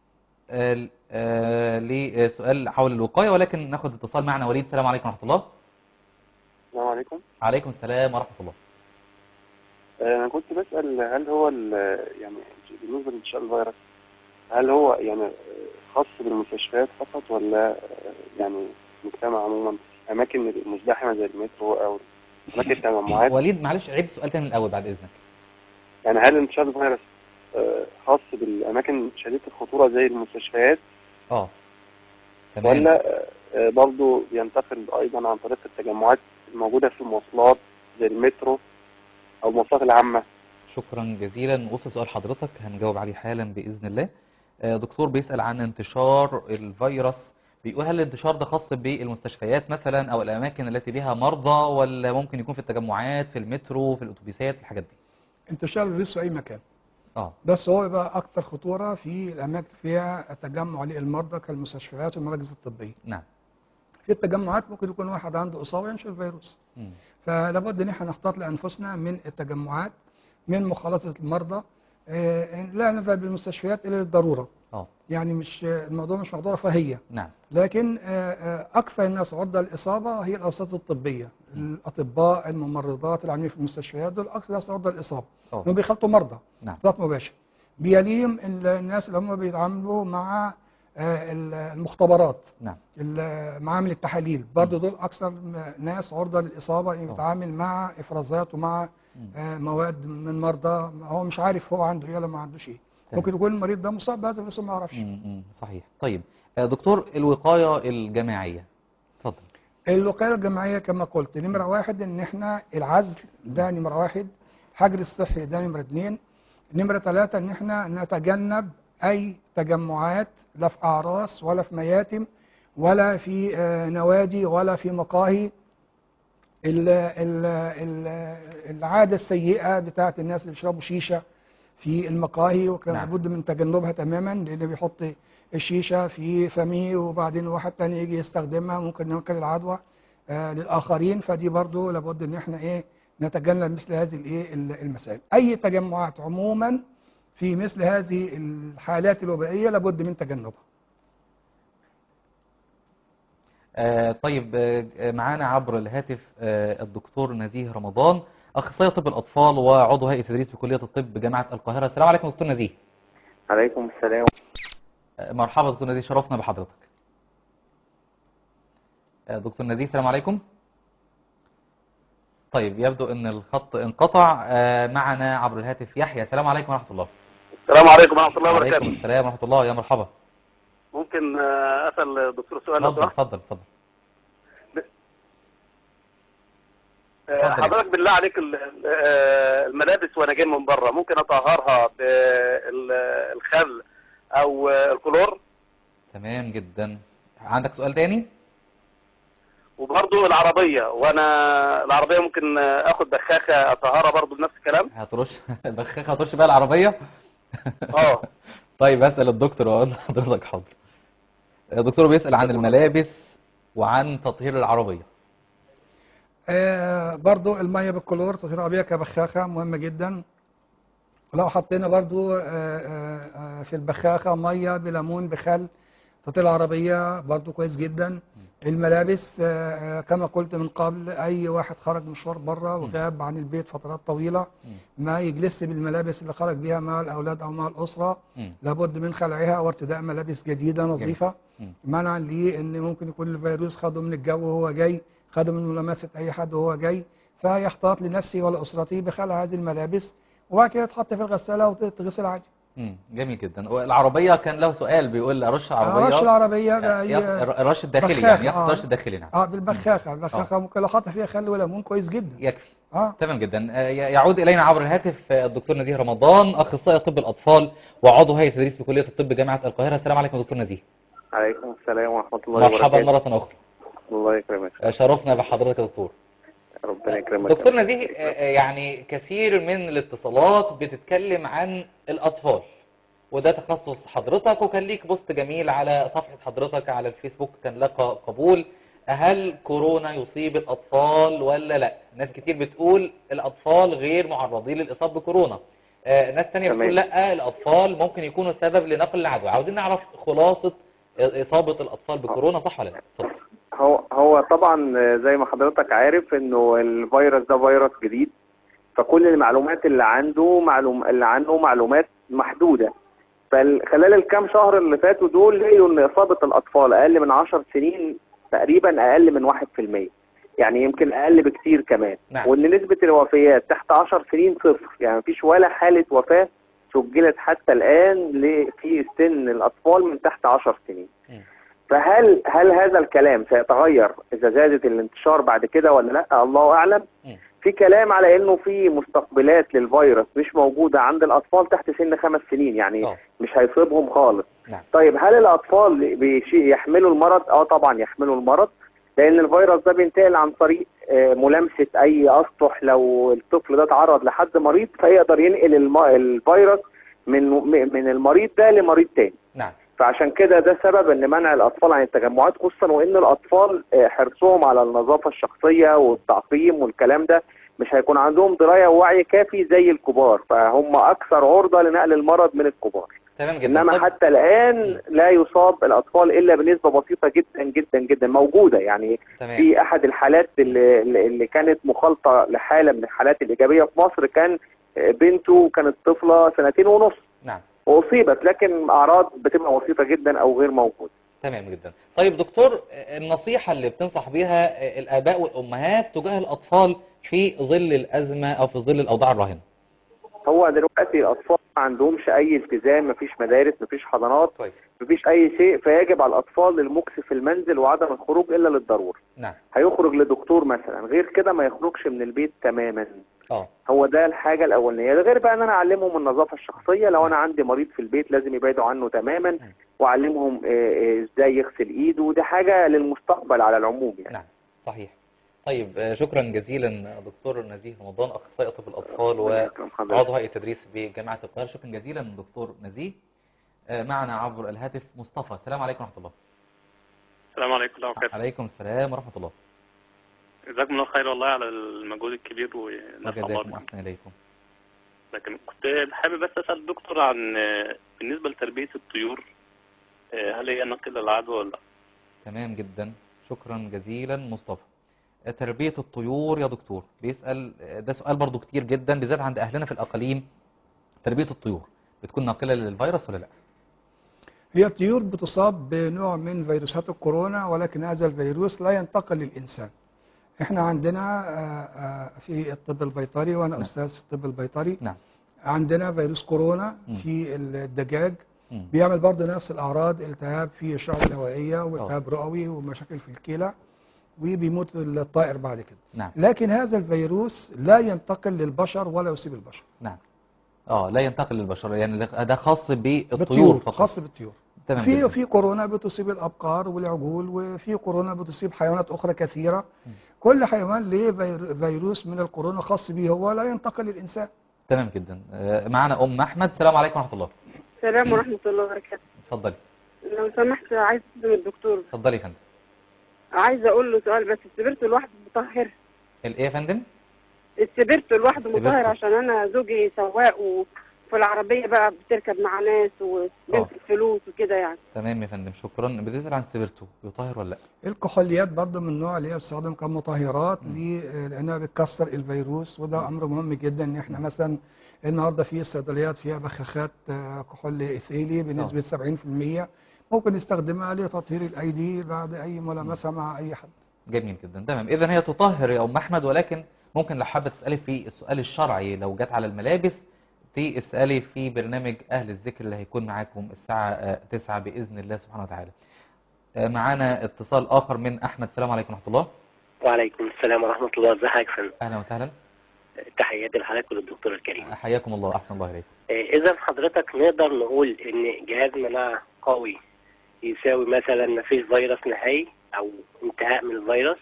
آه، آه، لسؤال حول الوقاية ولكن ناخد اتصال معنا وليد السلام عليكم ورحمة الله السلام عليكم عليكم السلام ورحمة الله آه، انا كنت بسأل هل هو ال- يعني بالنسبة لانتشار الفيروس هل هو يعني آه، خاص بالمستشفيات فقط ولا آه، يعني المجتمع عموما اماكن مزدحمة زي المترو او اماكن التجمعات وليد معلش عيد السؤال تاني من الأول بعد إذنك يعني هل انتشار الفيروس آه، خاص بالاماكن شديدة الخطورة زي المستشفيات اه تمام ولا آه، آه، برضه بينتقل ايضا عن طريق التجمعات الموجودة في المواصلات زي المترو او المواصلات العامة شكرا جزيلا وصل سؤال حضرتك هنجاوب عليه حالا بإذن الله آه، دكتور بيسأل عن انتشار الفيروس بيقول هل الانتشار ده خاص بالمستشفيات مثلا أو الأماكن التي بها مرضى ولا ممكن يكون في التجمعات في المترو في الأتوبيسات في الحاجات دي انتشار الفيروس في اي مكان اه بس هو يبقى اكثر خطورة في الاماكن فيها تجمع للمرضى كالمستشفيات والمراكز الطبية نعم في التجمعات ممكن يكون واحد عنده اصابة ينشر الفيروس مم. فلابد ان احنا نحتاط لانفسنا من التجمعات من مخالطة المرضى آه، لا نذهب بالمستشفيات الا للضرورة اه يعني مش الموضوع مش موضوع رفاهية نعم لكن آه، آه، أكثر الناس عرضة للإصابة هي الأوساط الطبية الأطباء الممرضات العاملين في المستشفيات دول أكثر ناس عرضة للإصابة اه لأنهم بيخلطوا مرضى نعم اختلاط مباشر بيليهم ال- الناس اللي هم بيتعاملوا مع آه، ال- المختبرات نعم ال- معامل التحاليل برضه دول أكثر ناس عرضة للإصابة اللي آه. بيتعامل مع إفرازات ومع مم. آه، مواد من مرضى هو مش عارف هو عنده إيه ولا ما عندوش إيه ممكن يكون المريض ده مصاب بهذا الفيروس ما يعرفش مم، مم، صحيح طيب آه، دكتور الوقاية الجماعية اتفضل الوقايه الجماعيه كما قلت نمره واحد ان احنا العزل ده نمره واحد الحجر الصحي ده نمره اثنين نمره ثلاثه ان احنا نتجنب اي تجمعات لا في اعراس ولا في مياتم ولا في آه، نوادي ولا في مقاهي ال- ال- ال- العاده السيئه بتاعت الناس اللي بيشربوا شيشه في المقاهي وكان نعم. لابد من تجنبها تماما لان بيحط الشيشه في فمه وبعدين واحد تاني يجي يستخدمها ممكن ينقل العدوى آه للاخرين فدي برضو لابد ان احنا ايه نتجنب مثل هذه الايه ال- المسائل اي تجمعات عموما في مثل هذه الحالات الوبائيه لابد من تجنبها آه، طيب آه، معانا عبر الهاتف آه، الدكتور نزيه رمضان أخصائي طب الأطفال وعضو هيئة تدريس في كلية الطب بجامعة القاهرة السلام عليكم دكتور نزيه عليكم السلام آه، مرحبا دكتور نزيه شرفنا بحضرتك آه، دكتور نزيه السلام عليكم طيب يبدو ان الخط انقطع آه، معنا عبر الهاتف يحيى السلام عليكم ورحمة الله السلام عليكم ورحمه الله وعليكم وبركاته السلام ورحمة الله يا مرحبا ممكن آه، اسال الدكتور سؤال لو اتفضل سمحت اتفضل اتفضل آه، اتفضل. حضرتك بالله عليك ال- آه، الملابس وانا جاي من بره ممكن اطهرها بالخل او آه، الكلور تمام جدا عندك سؤال تاني وبرضه العربيه وانا العربيه ممكن آه، اخد بخاخه اطهرها برضه بنفس الكلام هترش البخاخة هترش بقى العربية اه طيب اسال الدكتور واقول لحضرتك حاضر الدكتور بيسال عن الملابس وعن تطهير العربيه آه برضو المية بالكلور تطهير العربية كبخاخة مهمة جدا لو حطينا برضو آه آه آه، في البخاخة مية بليمون بخل تطهير العربية برضو كويس جدا الملابس آه آه، كما قلت من قبل أي واحد خرج مشوار بره وغاب عن البيت فترات طويلة ما يجلس بالملابس اللي خرج بيها مع الأولاد أو مع الأسرة مم. لابد من خلعها وارتداء ملابس جديدة نظيفة مم. منعا ليه ان ممكن يكون الفيروس خده من الجو وهو جاي خده من ملامسة اي حد وهو جاي فيحتاط لنفسه ولأسرته بخلع هذه الملابس وبعد كده تحط في الغسالة وتتغسل عادي مم. جميل جدا والعربيه كان له سؤال بيقول ارش عربيه رش العربية يا- بأي يا- الرش الداخلي بخاخة، يعني يقصد آه. الرش الداخلي نعم اه بالبخاخة البخاخة ممكن لو حط فيها خل وليمون كويس جدا يكفي اه تمام جدا آه، ي- يعود الينا عبر الهاتف آه، الدكتور نزيه رمضان اخصائي طب الاطفال وعضو هيئه تدريس في كليه الطب جامعه القاهره السلام عليكم دكتور نزيه عليكم السلام ورحمة الله مرحبا وبركاته مره اخرى الله يكرمك آه، شرفنا بحضرتك يا دكتور ربنا يكرمك دكتور نزيه آه، آه، يعني كثير من الاتصالات بتتكلم عن الأطفال وده تخصص حضرتك وكان ليك بوست جميل على صفحة حضرتك على الفيسبوك كان لقى قبول هل كورونا يصيب الأطفال ولا لا ناس كتير بتقول الأطفال غير معرضين للإصابة بكورونا آه، ناس تانية تمام. بتقول لا الأطفال ممكن يكونوا سبب لنقل العدوى عاوزين نعرف خلاصة إصابة الأطفال بكورونا صح ولا لا اتفضل هو هو طبعا زي ما حضرتك عارف انه الفيروس ده فيروس جديد فكل المعلومات اللي عنده معلوم اللي عنه معلومات محدودة فخلال الكام شهر اللي فاتوا دول لقيوا ان اصابة الاطفال اقل من 10 سنين تقريبا اقل من 1% يعني يمكن اقل بكتير كمان نعم. وان نسبة الوفيات تحت 10 سنين صفر يعني مفيش ولا حالة وفاة سجلت حتى الان ل- في سن الاطفال من تحت 10 سنين مم. فهل هل هذا الكلام سيتغير اذا زادت الانتشار بعد كده ولا لا الله اعلم مم. في كلام على انه في مستقبلات للفيروس مش موجوده عند الاطفال تحت سن خمس سنين يعني آه. مش هيصيبهم خالص نعم طيب هل الاطفال بيشي- يحملوا المرض اه طبعا يحملوا المرض لان الفيروس ده بينتقل عن طريق آه، ملامسه اي اسطح لو الطفل ده تعرض لحد مريض فيقدر ينقل الم- الفيروس من من المريض ده لمريض تاني نعم فعشان كده ده سبب ان منع الاطفال عن التجمعات خصوصا وان الاطفال آه، حرصهم على النظافه الشخصيه والتعقيم والكلام ده مش هيكون عندهم درايه ووعي كافي زي الكبار فهم اكثر عرضه لنقل المرض من الكبار تمام جدا انما طب- حتى الان لا يصاب الاطفال الا بنسبه بسيطه جدا جدا جدا موجوده يعني تمام في احد الحالات اللي, اللي كانت مخالطه لحاله من الحالات الايجابيه في مصر كان آه، بنته كانت طفله سنتين ونص نعم واصيبت لكن اعراض بتبقى بسيطه جدا او غير موجوده تمام جدا طيب دكتور النصيحة اللي بتنصح بيها الآباء والأمهات تجاه الأطفال في ظل الأزمة أو في ظل الأوضاع الراهنة هو دلوقتي الاطفال ما عندهمش اي التزام مفيش مدارس مفيش حضانات كويس مفيش اي شيء فيجب على الاطفال المكث في المنزل وعدم الخروج الا للضروره نعم هيخرج لدكتور مثلا غير كده ما يخرجش من البيت تماما اه هو ده الحاجه الاولانيه ده غير بقى ان انا اعلمهم النظافه الشخصيه لو انا عندي مريض في البيت لازم يبعدوا عنه تماما واعلمهم آه، آه، ازاي يغسل ايده ودي حاجه للمستقبل على العموم يعني نعم صحيح طيب آه، شكرا جزيلا دكتور نزيه رمضان اخصائي طب الاطفال يكرم حضرتك. وعضو هيئه التدريس بجامعه القاهره شكرا جزيلا دكتور نزيه آه، معنا عبر الهاتف مصطفى السلام عليكم ورحمه الله السلام عليكم ورحمة الله وبركاته عليكم السلام ورحمه الله جزاكم الله خير والله على المجهود الكبير ونسأل الله وجزاكم احسن اليكم لكن كنت حابب بس أسأل الدكتور عن آه، بالنسبة لتربية الطيور آه، هل هي نقل العدوى ولا لا؟ تمام جدا شكرا جزيلا مصطفى آه، تربيه الطيور يا دكتور بيسال آه، ده سؤال برضو كتير جدا بالذات عند اهلنا في الاقاليم تربيه الطيور بتكون ناقله للفيروس ولا لا هي الطيور بتصاب بنوع من فيروسات الكورونا ولكن هذا الفيروس لا ينتقل للإنسان احنا عندنا آه، آه، في الطب البيطري وانا نعم. استاذ في الطب البيطري نعم عندنا فيروس كورونا مم. في الدجاج مم. بيعمل برضه نفس الاعراض التهاب في الشعب الهوائيه والتهاب رئوي ومشاكل في الكلى وبيموت الطائر بعد كده نعم لكن هذا الفيروس لا ينتقل للبشر ولا يصيب البشر نعم اه لا ينتقل للبشر يعني ده خاص بالطيور بالطيور فقط خاص بالطيور تمام في جدا. في كورونا بتصيب الابقار والعجول وفي كورونا بتصيب حيوانات اخرى كثيره كل حيوان له فير- فيروس من الكورونا خاص به هو لا ينتقل للانسان تمام جدا آه، معنا ام احمد السلام عليكم ورحمه الله السلام ورحمة الله وبركاته اتفضلي لو سمحت عايز أخدم الدكتور اتفضلي يا فندم عايزة أقول له سؤال بس السبرتو لوحده مطهر الايه يا فندم السبرتو لوحده السبرتو. مطهر عشان أنا زوجي سواق وفي العربية بقى بتركب مع ناس آه. وبيمسك فلوس وكده يعني تمام يا فندم شكرا بتسال عن السبيرتو يطهر ولا لا الكحوليات برضه من النوع اللي هي بتستخدم كمطهرات ل- لانها بتكسر الفيروس وده امر مهم جدا ان احنا مثلا النهارده في الصيدليات فيها بخاخات آه، كحول ايثيلي بنسبه 70% ممكن نستخدمها لتطهير الايدي بعد اي ملامسه مع اي حد جميل جدا تمام اذا هي تطهر يا ام احمد ولكن ممكن لو حابه تسالي في السؤال الشرعي لو جت على الملابس تسالي في برنامج اهل الذكر اللي هيكون معاكم الساعه آه، 9 باذن الله سبحانه وتعالى آه، معانا اتصال اخر من احمد السلام عليكم ورحمه الله وعليكم السلام ورحمة الله ازي حضرتك يا فندم اهلا وسهلا تحياتي لحضرتك وللدكتور الكريم حياكم الله احسن الله اليكم إذا حضرتك نقدر نقول إن جهاز مناعة قوي يساوي مثلا مفيش فيروس نهائي أو انتهاء من الفيروس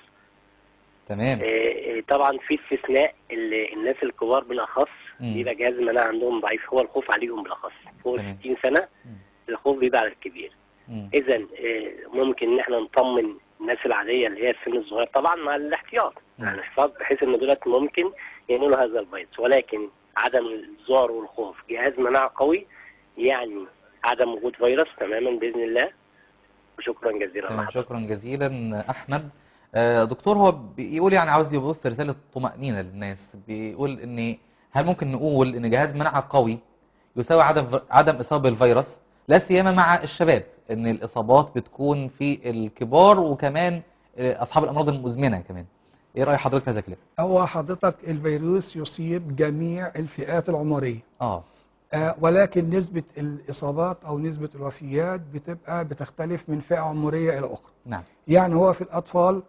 تمام آه، آه، طبعا في استثناء ال- الناس الكبار بالأخص مم. بيبقى جهاز المناعة عندهم ضعيف هو الخوف عليهم بالأخص فوق تمام. 60 سنة الخوف بيبقى على الكبير مم. إذا ممكن إن احنا نطمن الناس العادية اللي هي السن الصغير طبعا مع الاحتياط مم. يعني الاحتياط بحيث إن دولت ممكن ينولوا هذا الفيروس ولكن عدم الذعر والخوف جهاز مناعة قوي يعني عدم وجود فيروس تماما بإذن الله وشكرا جزيلا تمام لحضرتك شكرا جزيلا احمد آه، دكتور هو بيقول يعني عاوز يبث رساله طمانينه للناس بيقول ان هل ممكن نقول ان جهاز مناعه قوي يساوي عدم عدم اصابه بالفيروس لا سيما مع الشباب ان الاصابات بتكون في الكبار وكمان آه، اصحاب الامراض المزمنه كمان ايه راي حضرتك في هذا الكلام هو حضرتك الفيروس يصيب جميع الفئات العمريه اه آه، ولكن نسبة الإصابات أو نسبة الوفيات بتبقى بتختلف من فئة عمرية إلى أخرى نعم يعني هو في الأطفال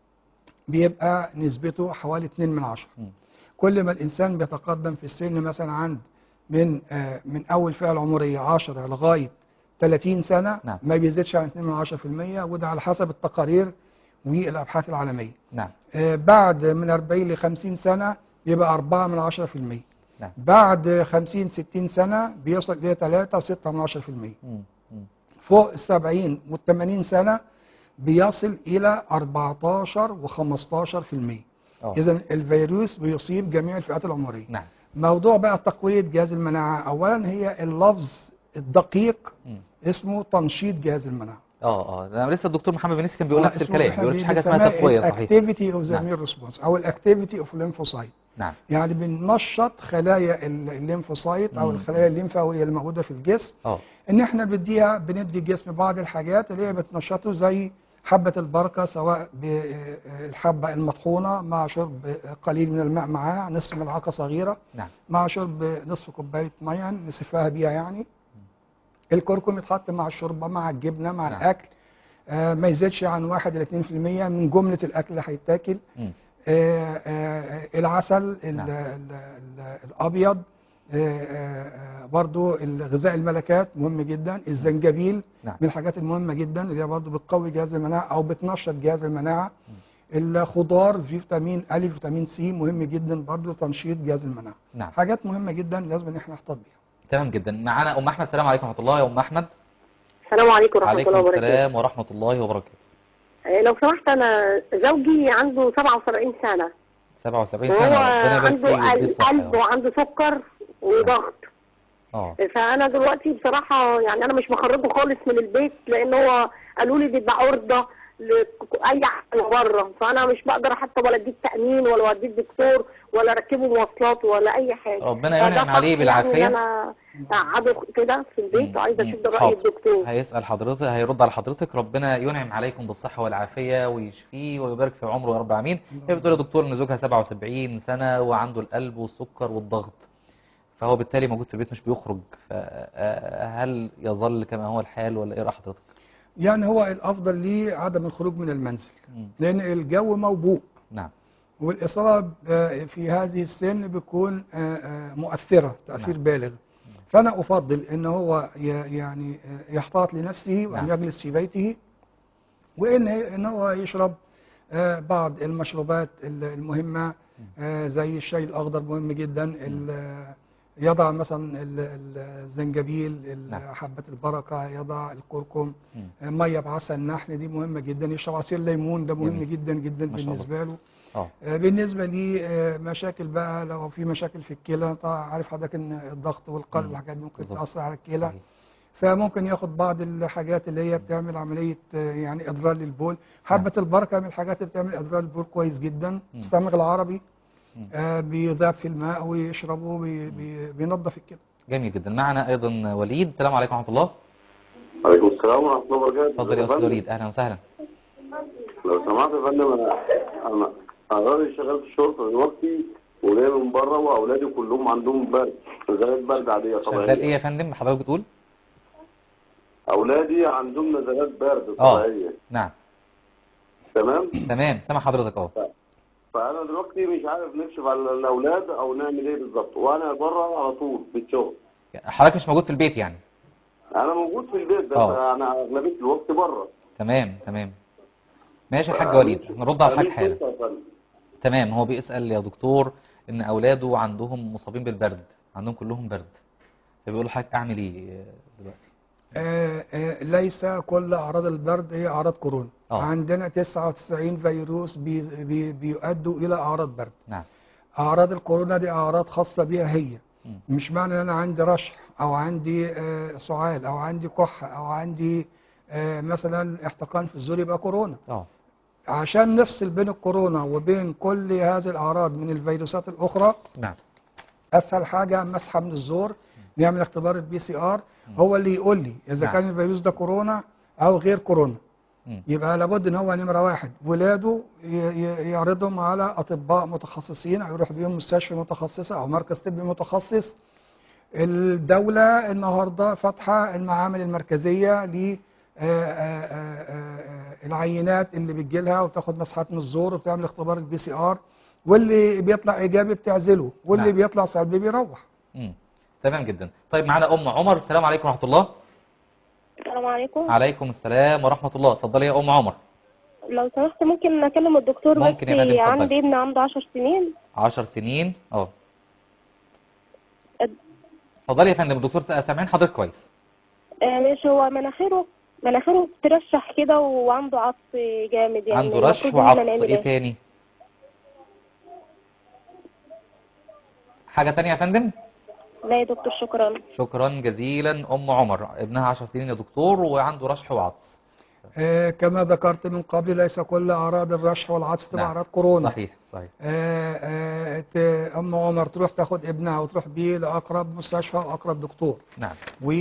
بيبقى نسبته حوالي 2 من عشرة مم. كل ما الإنسان بيتقدم في السن مثلا عند من آه، من أول فئة العمرية 10 لغاية 30 سنة نعم. ما بيزيدش عن 2 من عشرة في المية وده على حسب التقارير والأبحاث العالمية نعم آه، بعد من 40 ل 50 سنة يبقى 4 من عشرة في المية نعم بعد 50 60 سنة بيوصل إلى 3 و6 من عشرة في المية مم. مم. فوق ال 70 وال 80 سنة بيصل إلى 14 و 15 في المية اه إذا الفيروس بيصيب جميع الفئات العمرية نعم موضوع بقى تقوية جهاز المناعة أولا هي اللفظ الدقيق مم. اسمه تنشيط جهاز المناعة اه اه ده لسه الدكتور محمد بنيسي كان بيقول آه، نفس اسمه الكلام إحنا بيقول مفيش حاجه اسمها بنسميه تقويه صحيح الاكتيفيتي اوف ذا نعم. ميل ريسبونس او الاكتيفيتي اوف الليمفوسايت نعم يعني بننشط خلايا ال- الليمفوسايت او مم. الخلايا الليمفاويه الموجوده في الجسم اه ان احنا بديها بندي الجسم بعض الحاجات اللي هي بتنشطه زي حبة البركة سواء بالحبة المطحونة مع شرب قليل من الماء معاها نصف ملعقة صغيرة نعم مع شرب نصف كوباية مية نسفها بيها يعني الكركم يتحط مع الشوربة مع الجبنة مع نعم. الأكل آه ما يزيدش عن 1 ل 2% من جملة الأكل اللي هيتاكل مم. آه، آه، العسل ال- نعم. ال- ال- الابيض آه، آه، آه، برضو الغذاء الملكات مهم جدا الزنجبيل نعم. من الحاجات المهمه جدا اللي هي برضو بتقوي جهاز المناعه او بتنشط جهاز المناعه الخضار فيتامين ا فيتامين سي مهم جدا برضو تنشيط جهاز المناعه نعم حاجات مهمه جدا لازم ان احنا نحتاط بيها تمام جدا معانا ام احمد السلام عليكم ورحمه الله يا ام احمد السلام عليكم ورحمة عليكم الله وبركاته السلام ورحمه الله وبركاته آه، لو سمحت أنا زوجي عنده 77 سنة 77 وهو سنه ربنا يبارك فيه عنده ويديه الصحة قلب يا رب. وعنده سكر وضغط اه فأنا دلوقتي بصراحة يعني أنا مش مخرجه خالص من البيت لأن هو قالوا لي دي ده عرضة لأي حاجة بره فأنا مش بقدر حتى ولا أديك تأمين ولا أوديه الدكتور ولا أركبه مواصلات ولا أي حاجة ربنا ينعم فده عليه صح يعني بالعافية. إن أنا أقعده كده في البيت وعايزة أشوف ده رأي حاضر. الدكتور هيسأل حضرتك هيرد على حضرتك ربنا ينعم عليكم بالصحة والعافية ويشفيه ويبارك في عمره يا رب العالمين هي بتقول يا دكتور ان زوجها 77 سنة وعنده القلب والسكر والضغط فهو بالتالي موجود في البيت مش بيخرج فهل يظل كما هو الحال ولا ايه رأي حضرتك؟ يعني هو الافضل ليه عدم الخروج من المنزل لان الجو موبوء نعم والإصابة آه، في هذه السن بتكون آه، آه، مؤثرة تأثير نعم. بالغ فأنا أفضل أن هو ي- يعني آه، يحتاط لنفسه وأن نعم. يجلس في بيته وأن إن هو يشرب آه، بعض المشروبات ال- المهمة آه، زي الشاي الأخضر مهم جدا ال- يضع مثلا ال- ال- الزنجبيل ال- نعم. حبة البركة يضع الكركم مم. آه، مية بعسل النحل دي مهمة جدا يشرب عصير ليمون ده مهم جميل. جدا جدا ما شاء الله. بالنسبة له اه آه، بالنسبة لي آه، مشاكل بقى لو في مشاكل في الكلى طبعا عارف حضرتك ان الضغط والقلب مم. والحاجات دي ممكن بالظبط. تأثر على الكلى صحيح. فممكن ياخد بعض الحاجات اللي هي بتعمل عملية آه، يعني إضرار للبول حبة البركة من الحاجات اللي بتعمل إضرار للبول كويس جدا مم. السمغ العربي مم. آه، بيذاب في الماء ويشربه بي- بي- بينظف الكلى جميل جدا معنا ايضا وليد السلام عليكم ورحمة الله عليكم السلام ورحمة الله وبركاته اتفضل يا استاذ وليد اهلا وسهلا لو سمحت يا فندم انا انا انا راجل شغال في الشرطة دلوقتي وجاي من بره واولادي كلهم عندهم برد نزلات برد عادية شغال طبيعية ايه يا فندم حضرتك بتقول؟ اولادي عندهم نزلات برد اه طبيعية نعم تمام تمام سامع حضرتك اه فانا دلوقتي مش عارف نكشف على الاولاد او نعمل ايه بالظبط وانا بره على طول في الشغل حضرتك مش موجود في البيت يعني انا موجود في البيت بس اه. انا اغلبية الوقت بره تمام تمام ماشي يا حاج وليد نرد على الحاج فمش حالا لسه يا فندم. تمام هو بيسأل يا دكتور ان اولاده عندهم مصابين بالبرد عندهم كلهم برد فبيقول لحضرتك اعمل ايه دلوقتي آه، آه، ليس كل أعراض البرد هي أعراض كورونا آه. عندنا 99 فيروس بي بي بيؤدوا إلى أعراض برد نعم أعراض الكورونا دي أعراض خاصة بيها هي مم. مش معنى ان انا عندي رشح او عندي آه، سعال او عندي كحة او عندي آه، مثلا احتقان في الزور يبقى كورونا اه عشان نفصل بين الكورونا وبين كل هذه الاعراض من الفيروسات الاخرى نعم اسهل حاجة مسحة من الزور نعمل اختبار البي سي ار هو اللي يقول لي اذا نعم. كان الفيروس ده كورونا او غير كورونا مم. يبقى لابد ان هو نمرة واحد ولاده ي- ي- يعرضهم على اطباء متخصصين او يروح بيهم مستشفى متخصصة او مركز طبي متخصص الدولة النهاردة فاتحة المعامل المركزية ل العينات اللي بتجيلها وتاخد مسحات من الزور وبتعمل اختبار البي سي ار واللي بيطلع ايجابي بتعزله واللي نعم. بيطلع سلبي بيروح مم. تمام جدا طيب معانا ام عمر السلام عليكم ورحمة الله السلام عليكم عليكم السلام ورحمة الله اتفضلي يا ام عمر لو سمحت ممكن اكلم الدكتور ممكن بس يا فندم، اتفضلي. عندي ابن عنده 10 سنين 10 سنين اه اد- اتفضلي يا فندم الدكتور سامعين حضرتك كويس آه، ماشي هو مناخيره مناخيره بترشح كده وعنده عطس جامد يعني عنده رشح المفروض إن إحنا وعطس نعمل ايه تاني حاجة تانية يا فندم لا يا دكتور شكرا شكرا جزيلا ام عمر ابنها 10 سنين يا دكتور وعنده رشح وعطس آه، كما ذكرت من قبل ليس كل أعراض الرشح والعطس تبقى نعم. أعراض كورونا صحيح صحيح آه، آه، ت- أم عمر تروح تاخد ابنها وتروح بيه لأقرب مستشفى وأقرب دكتور نعم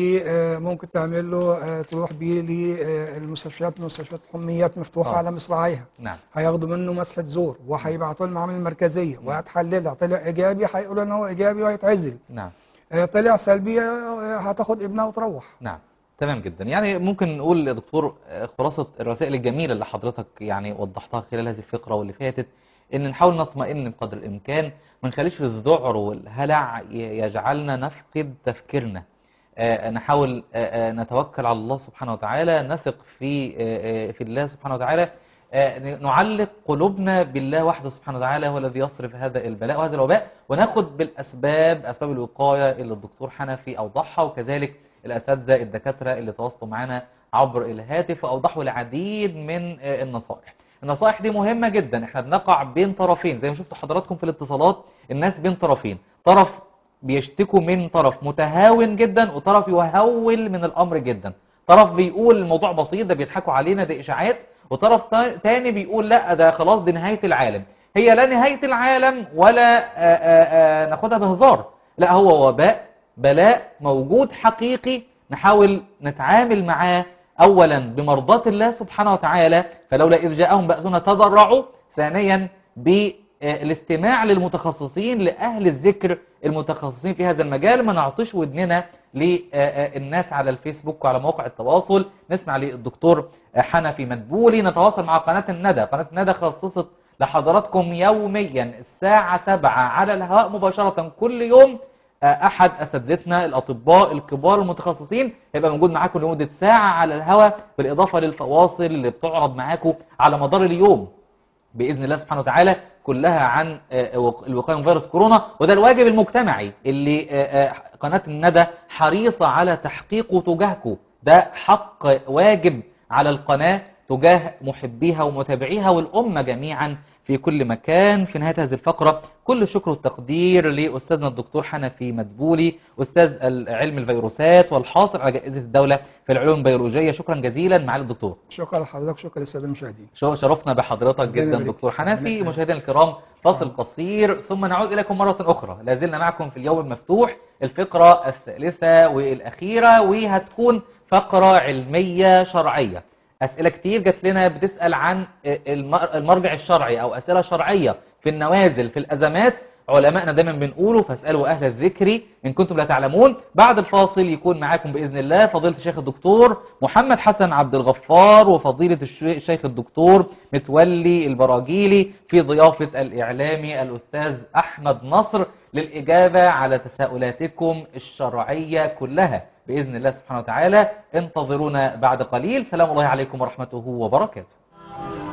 وممكن تعمل له آه، تروح بيه للمستشفيات مستشفيات الحميات مفتوحة آه. على مصراعيها نعم هياخدوا منه مسحة زور وهيبعتوا له المعامل المركزية وهتحللها طلع إيجابي هيقولوا إن هو إيجابي وهيتعزل نعم آه، طلع سلبي آه، هتاخد ابنها وتروح نعم تمام جدا يعني ممكن نقول يا دكتور آه، خلاصة الرسائل الجميلة اللي حضرتك يعني وضحتها خلال هذه الفقرة واللي فاتت ان نحاول نطمئن بقدر الامكان ما نخليش الذعر والهلع ي- يجعلنا نفقد تفكيرنا آه، نحاول آه، آه، نتوكل على الله سبحانه وتعالى نثق في آه، آه، في الله سبحانه وتعالى آه، ن- نعلق قلوبنا بالله وحده سبحانه وتعالى هو الذي يصرف هذا البلاء وهذا الوباء وناخد بالاسباب اسباب الوقايه اللي الدكتور حنفي اوضحها وكذلك الاساتذه الدكاتره اللي تواصلوا معنا عبر الهاتف واوضحوا العديد من آه، النصائح النصائح دي مهمه جدا احنا بنقع بين طرفين زي ما شفتوا حضراتكم في الاتصالات الناس بين طرفين طرف بيشتكوا من طرف متهاون جدا وطرف يهول من الامر جدا طرف بيقول الموضوع بسيط ده بيضحكوا علينا ده اشاعات وطرف تا- تاني بيقول لا ده خلاص دي نهاية العالم هي لا نهاية العالم ولا آآ آآ ناخدها بهزار لا هو وباء بلاء موجود حقيقي نحاول نتعامل معاه اولا بمرضاة الله سبحانه وتعالى فلولا اذ جاءهم بأسنا تضرعوا ثانيا بالاستماع للمتخصصين لأهل الذكر المتخصصين في هذا المجال ما نعطيش ودننا للناس على الفيسبوك وعلى مواقع التواصل نسمع للدكتور حنفي مدبولي نتواصل مع قناة الندى قناة الندى خصصت لحضراتكم يوميا الساعة 7 على الهواء مباشرة كل يوم أحد أساتذتنا الأطباء الكبار المتخصصين هيبقى موجود معاكم لمدة ساعة على الهواء بالإضافة للفواصل اللي بتعرض معاكم على مدار اليوم بإذن الله سبحانه وتعالى كلها عن آه، وق- الوقاية من فيروس كورونا وده الواجب المجتمعي اللي آه، آه، قناة الندى حريصة على تحقيقه تجاهكم ده حق واجب على القناة تجاه محبيها ومتابعيها والأمة جميعا في كل مكان في نهاية هذه الفقرة كل الشكر والتقدير لأستاذنا الدكتور حنفي مدبولي أستاذ علم الفيروسات والحاصل على جائزة الدولة في العلوم البيولوجية شكرا جزيلا معالي الدكتور شكرا لحضرتك شكرا للساده المشاهدين شو- شرفنا بحضرتك ربنا جدا يبارك دكتور فيك. حنفي ربنا مشاهدينا الكرام فاصل قصير ثم نعود إليكم مرة أخرى لا زلنا معكم في اليوم المفتوح الفقرة الثالثة والأخيرة وهتكون فقرة علمية شرعية أسئلة كتير جات لنا بتسأل عن المر- المرجع الشرعي أو أسئلة شرعية في النوازل في الأزمات علماءنا دايما بنقوله فاسألوا أهل الذكر إن كنتم لا تعلمون بعد الفاصل يكون معاكم بإذن الله فضيلة الشيخ الدكتور محمد حسن عبد الغفار وفضيلة الش- الشيخ الدكتور متولي البراجيلي في ضيافة الإعلامي الأستاذ أحمد نصر للإجابة على تساؤلاتكم الشرعية كلها بإذن الله سبحانه وتعالى انتظرونا بعد قليل سلام الله عليكم ورحمته وبركاته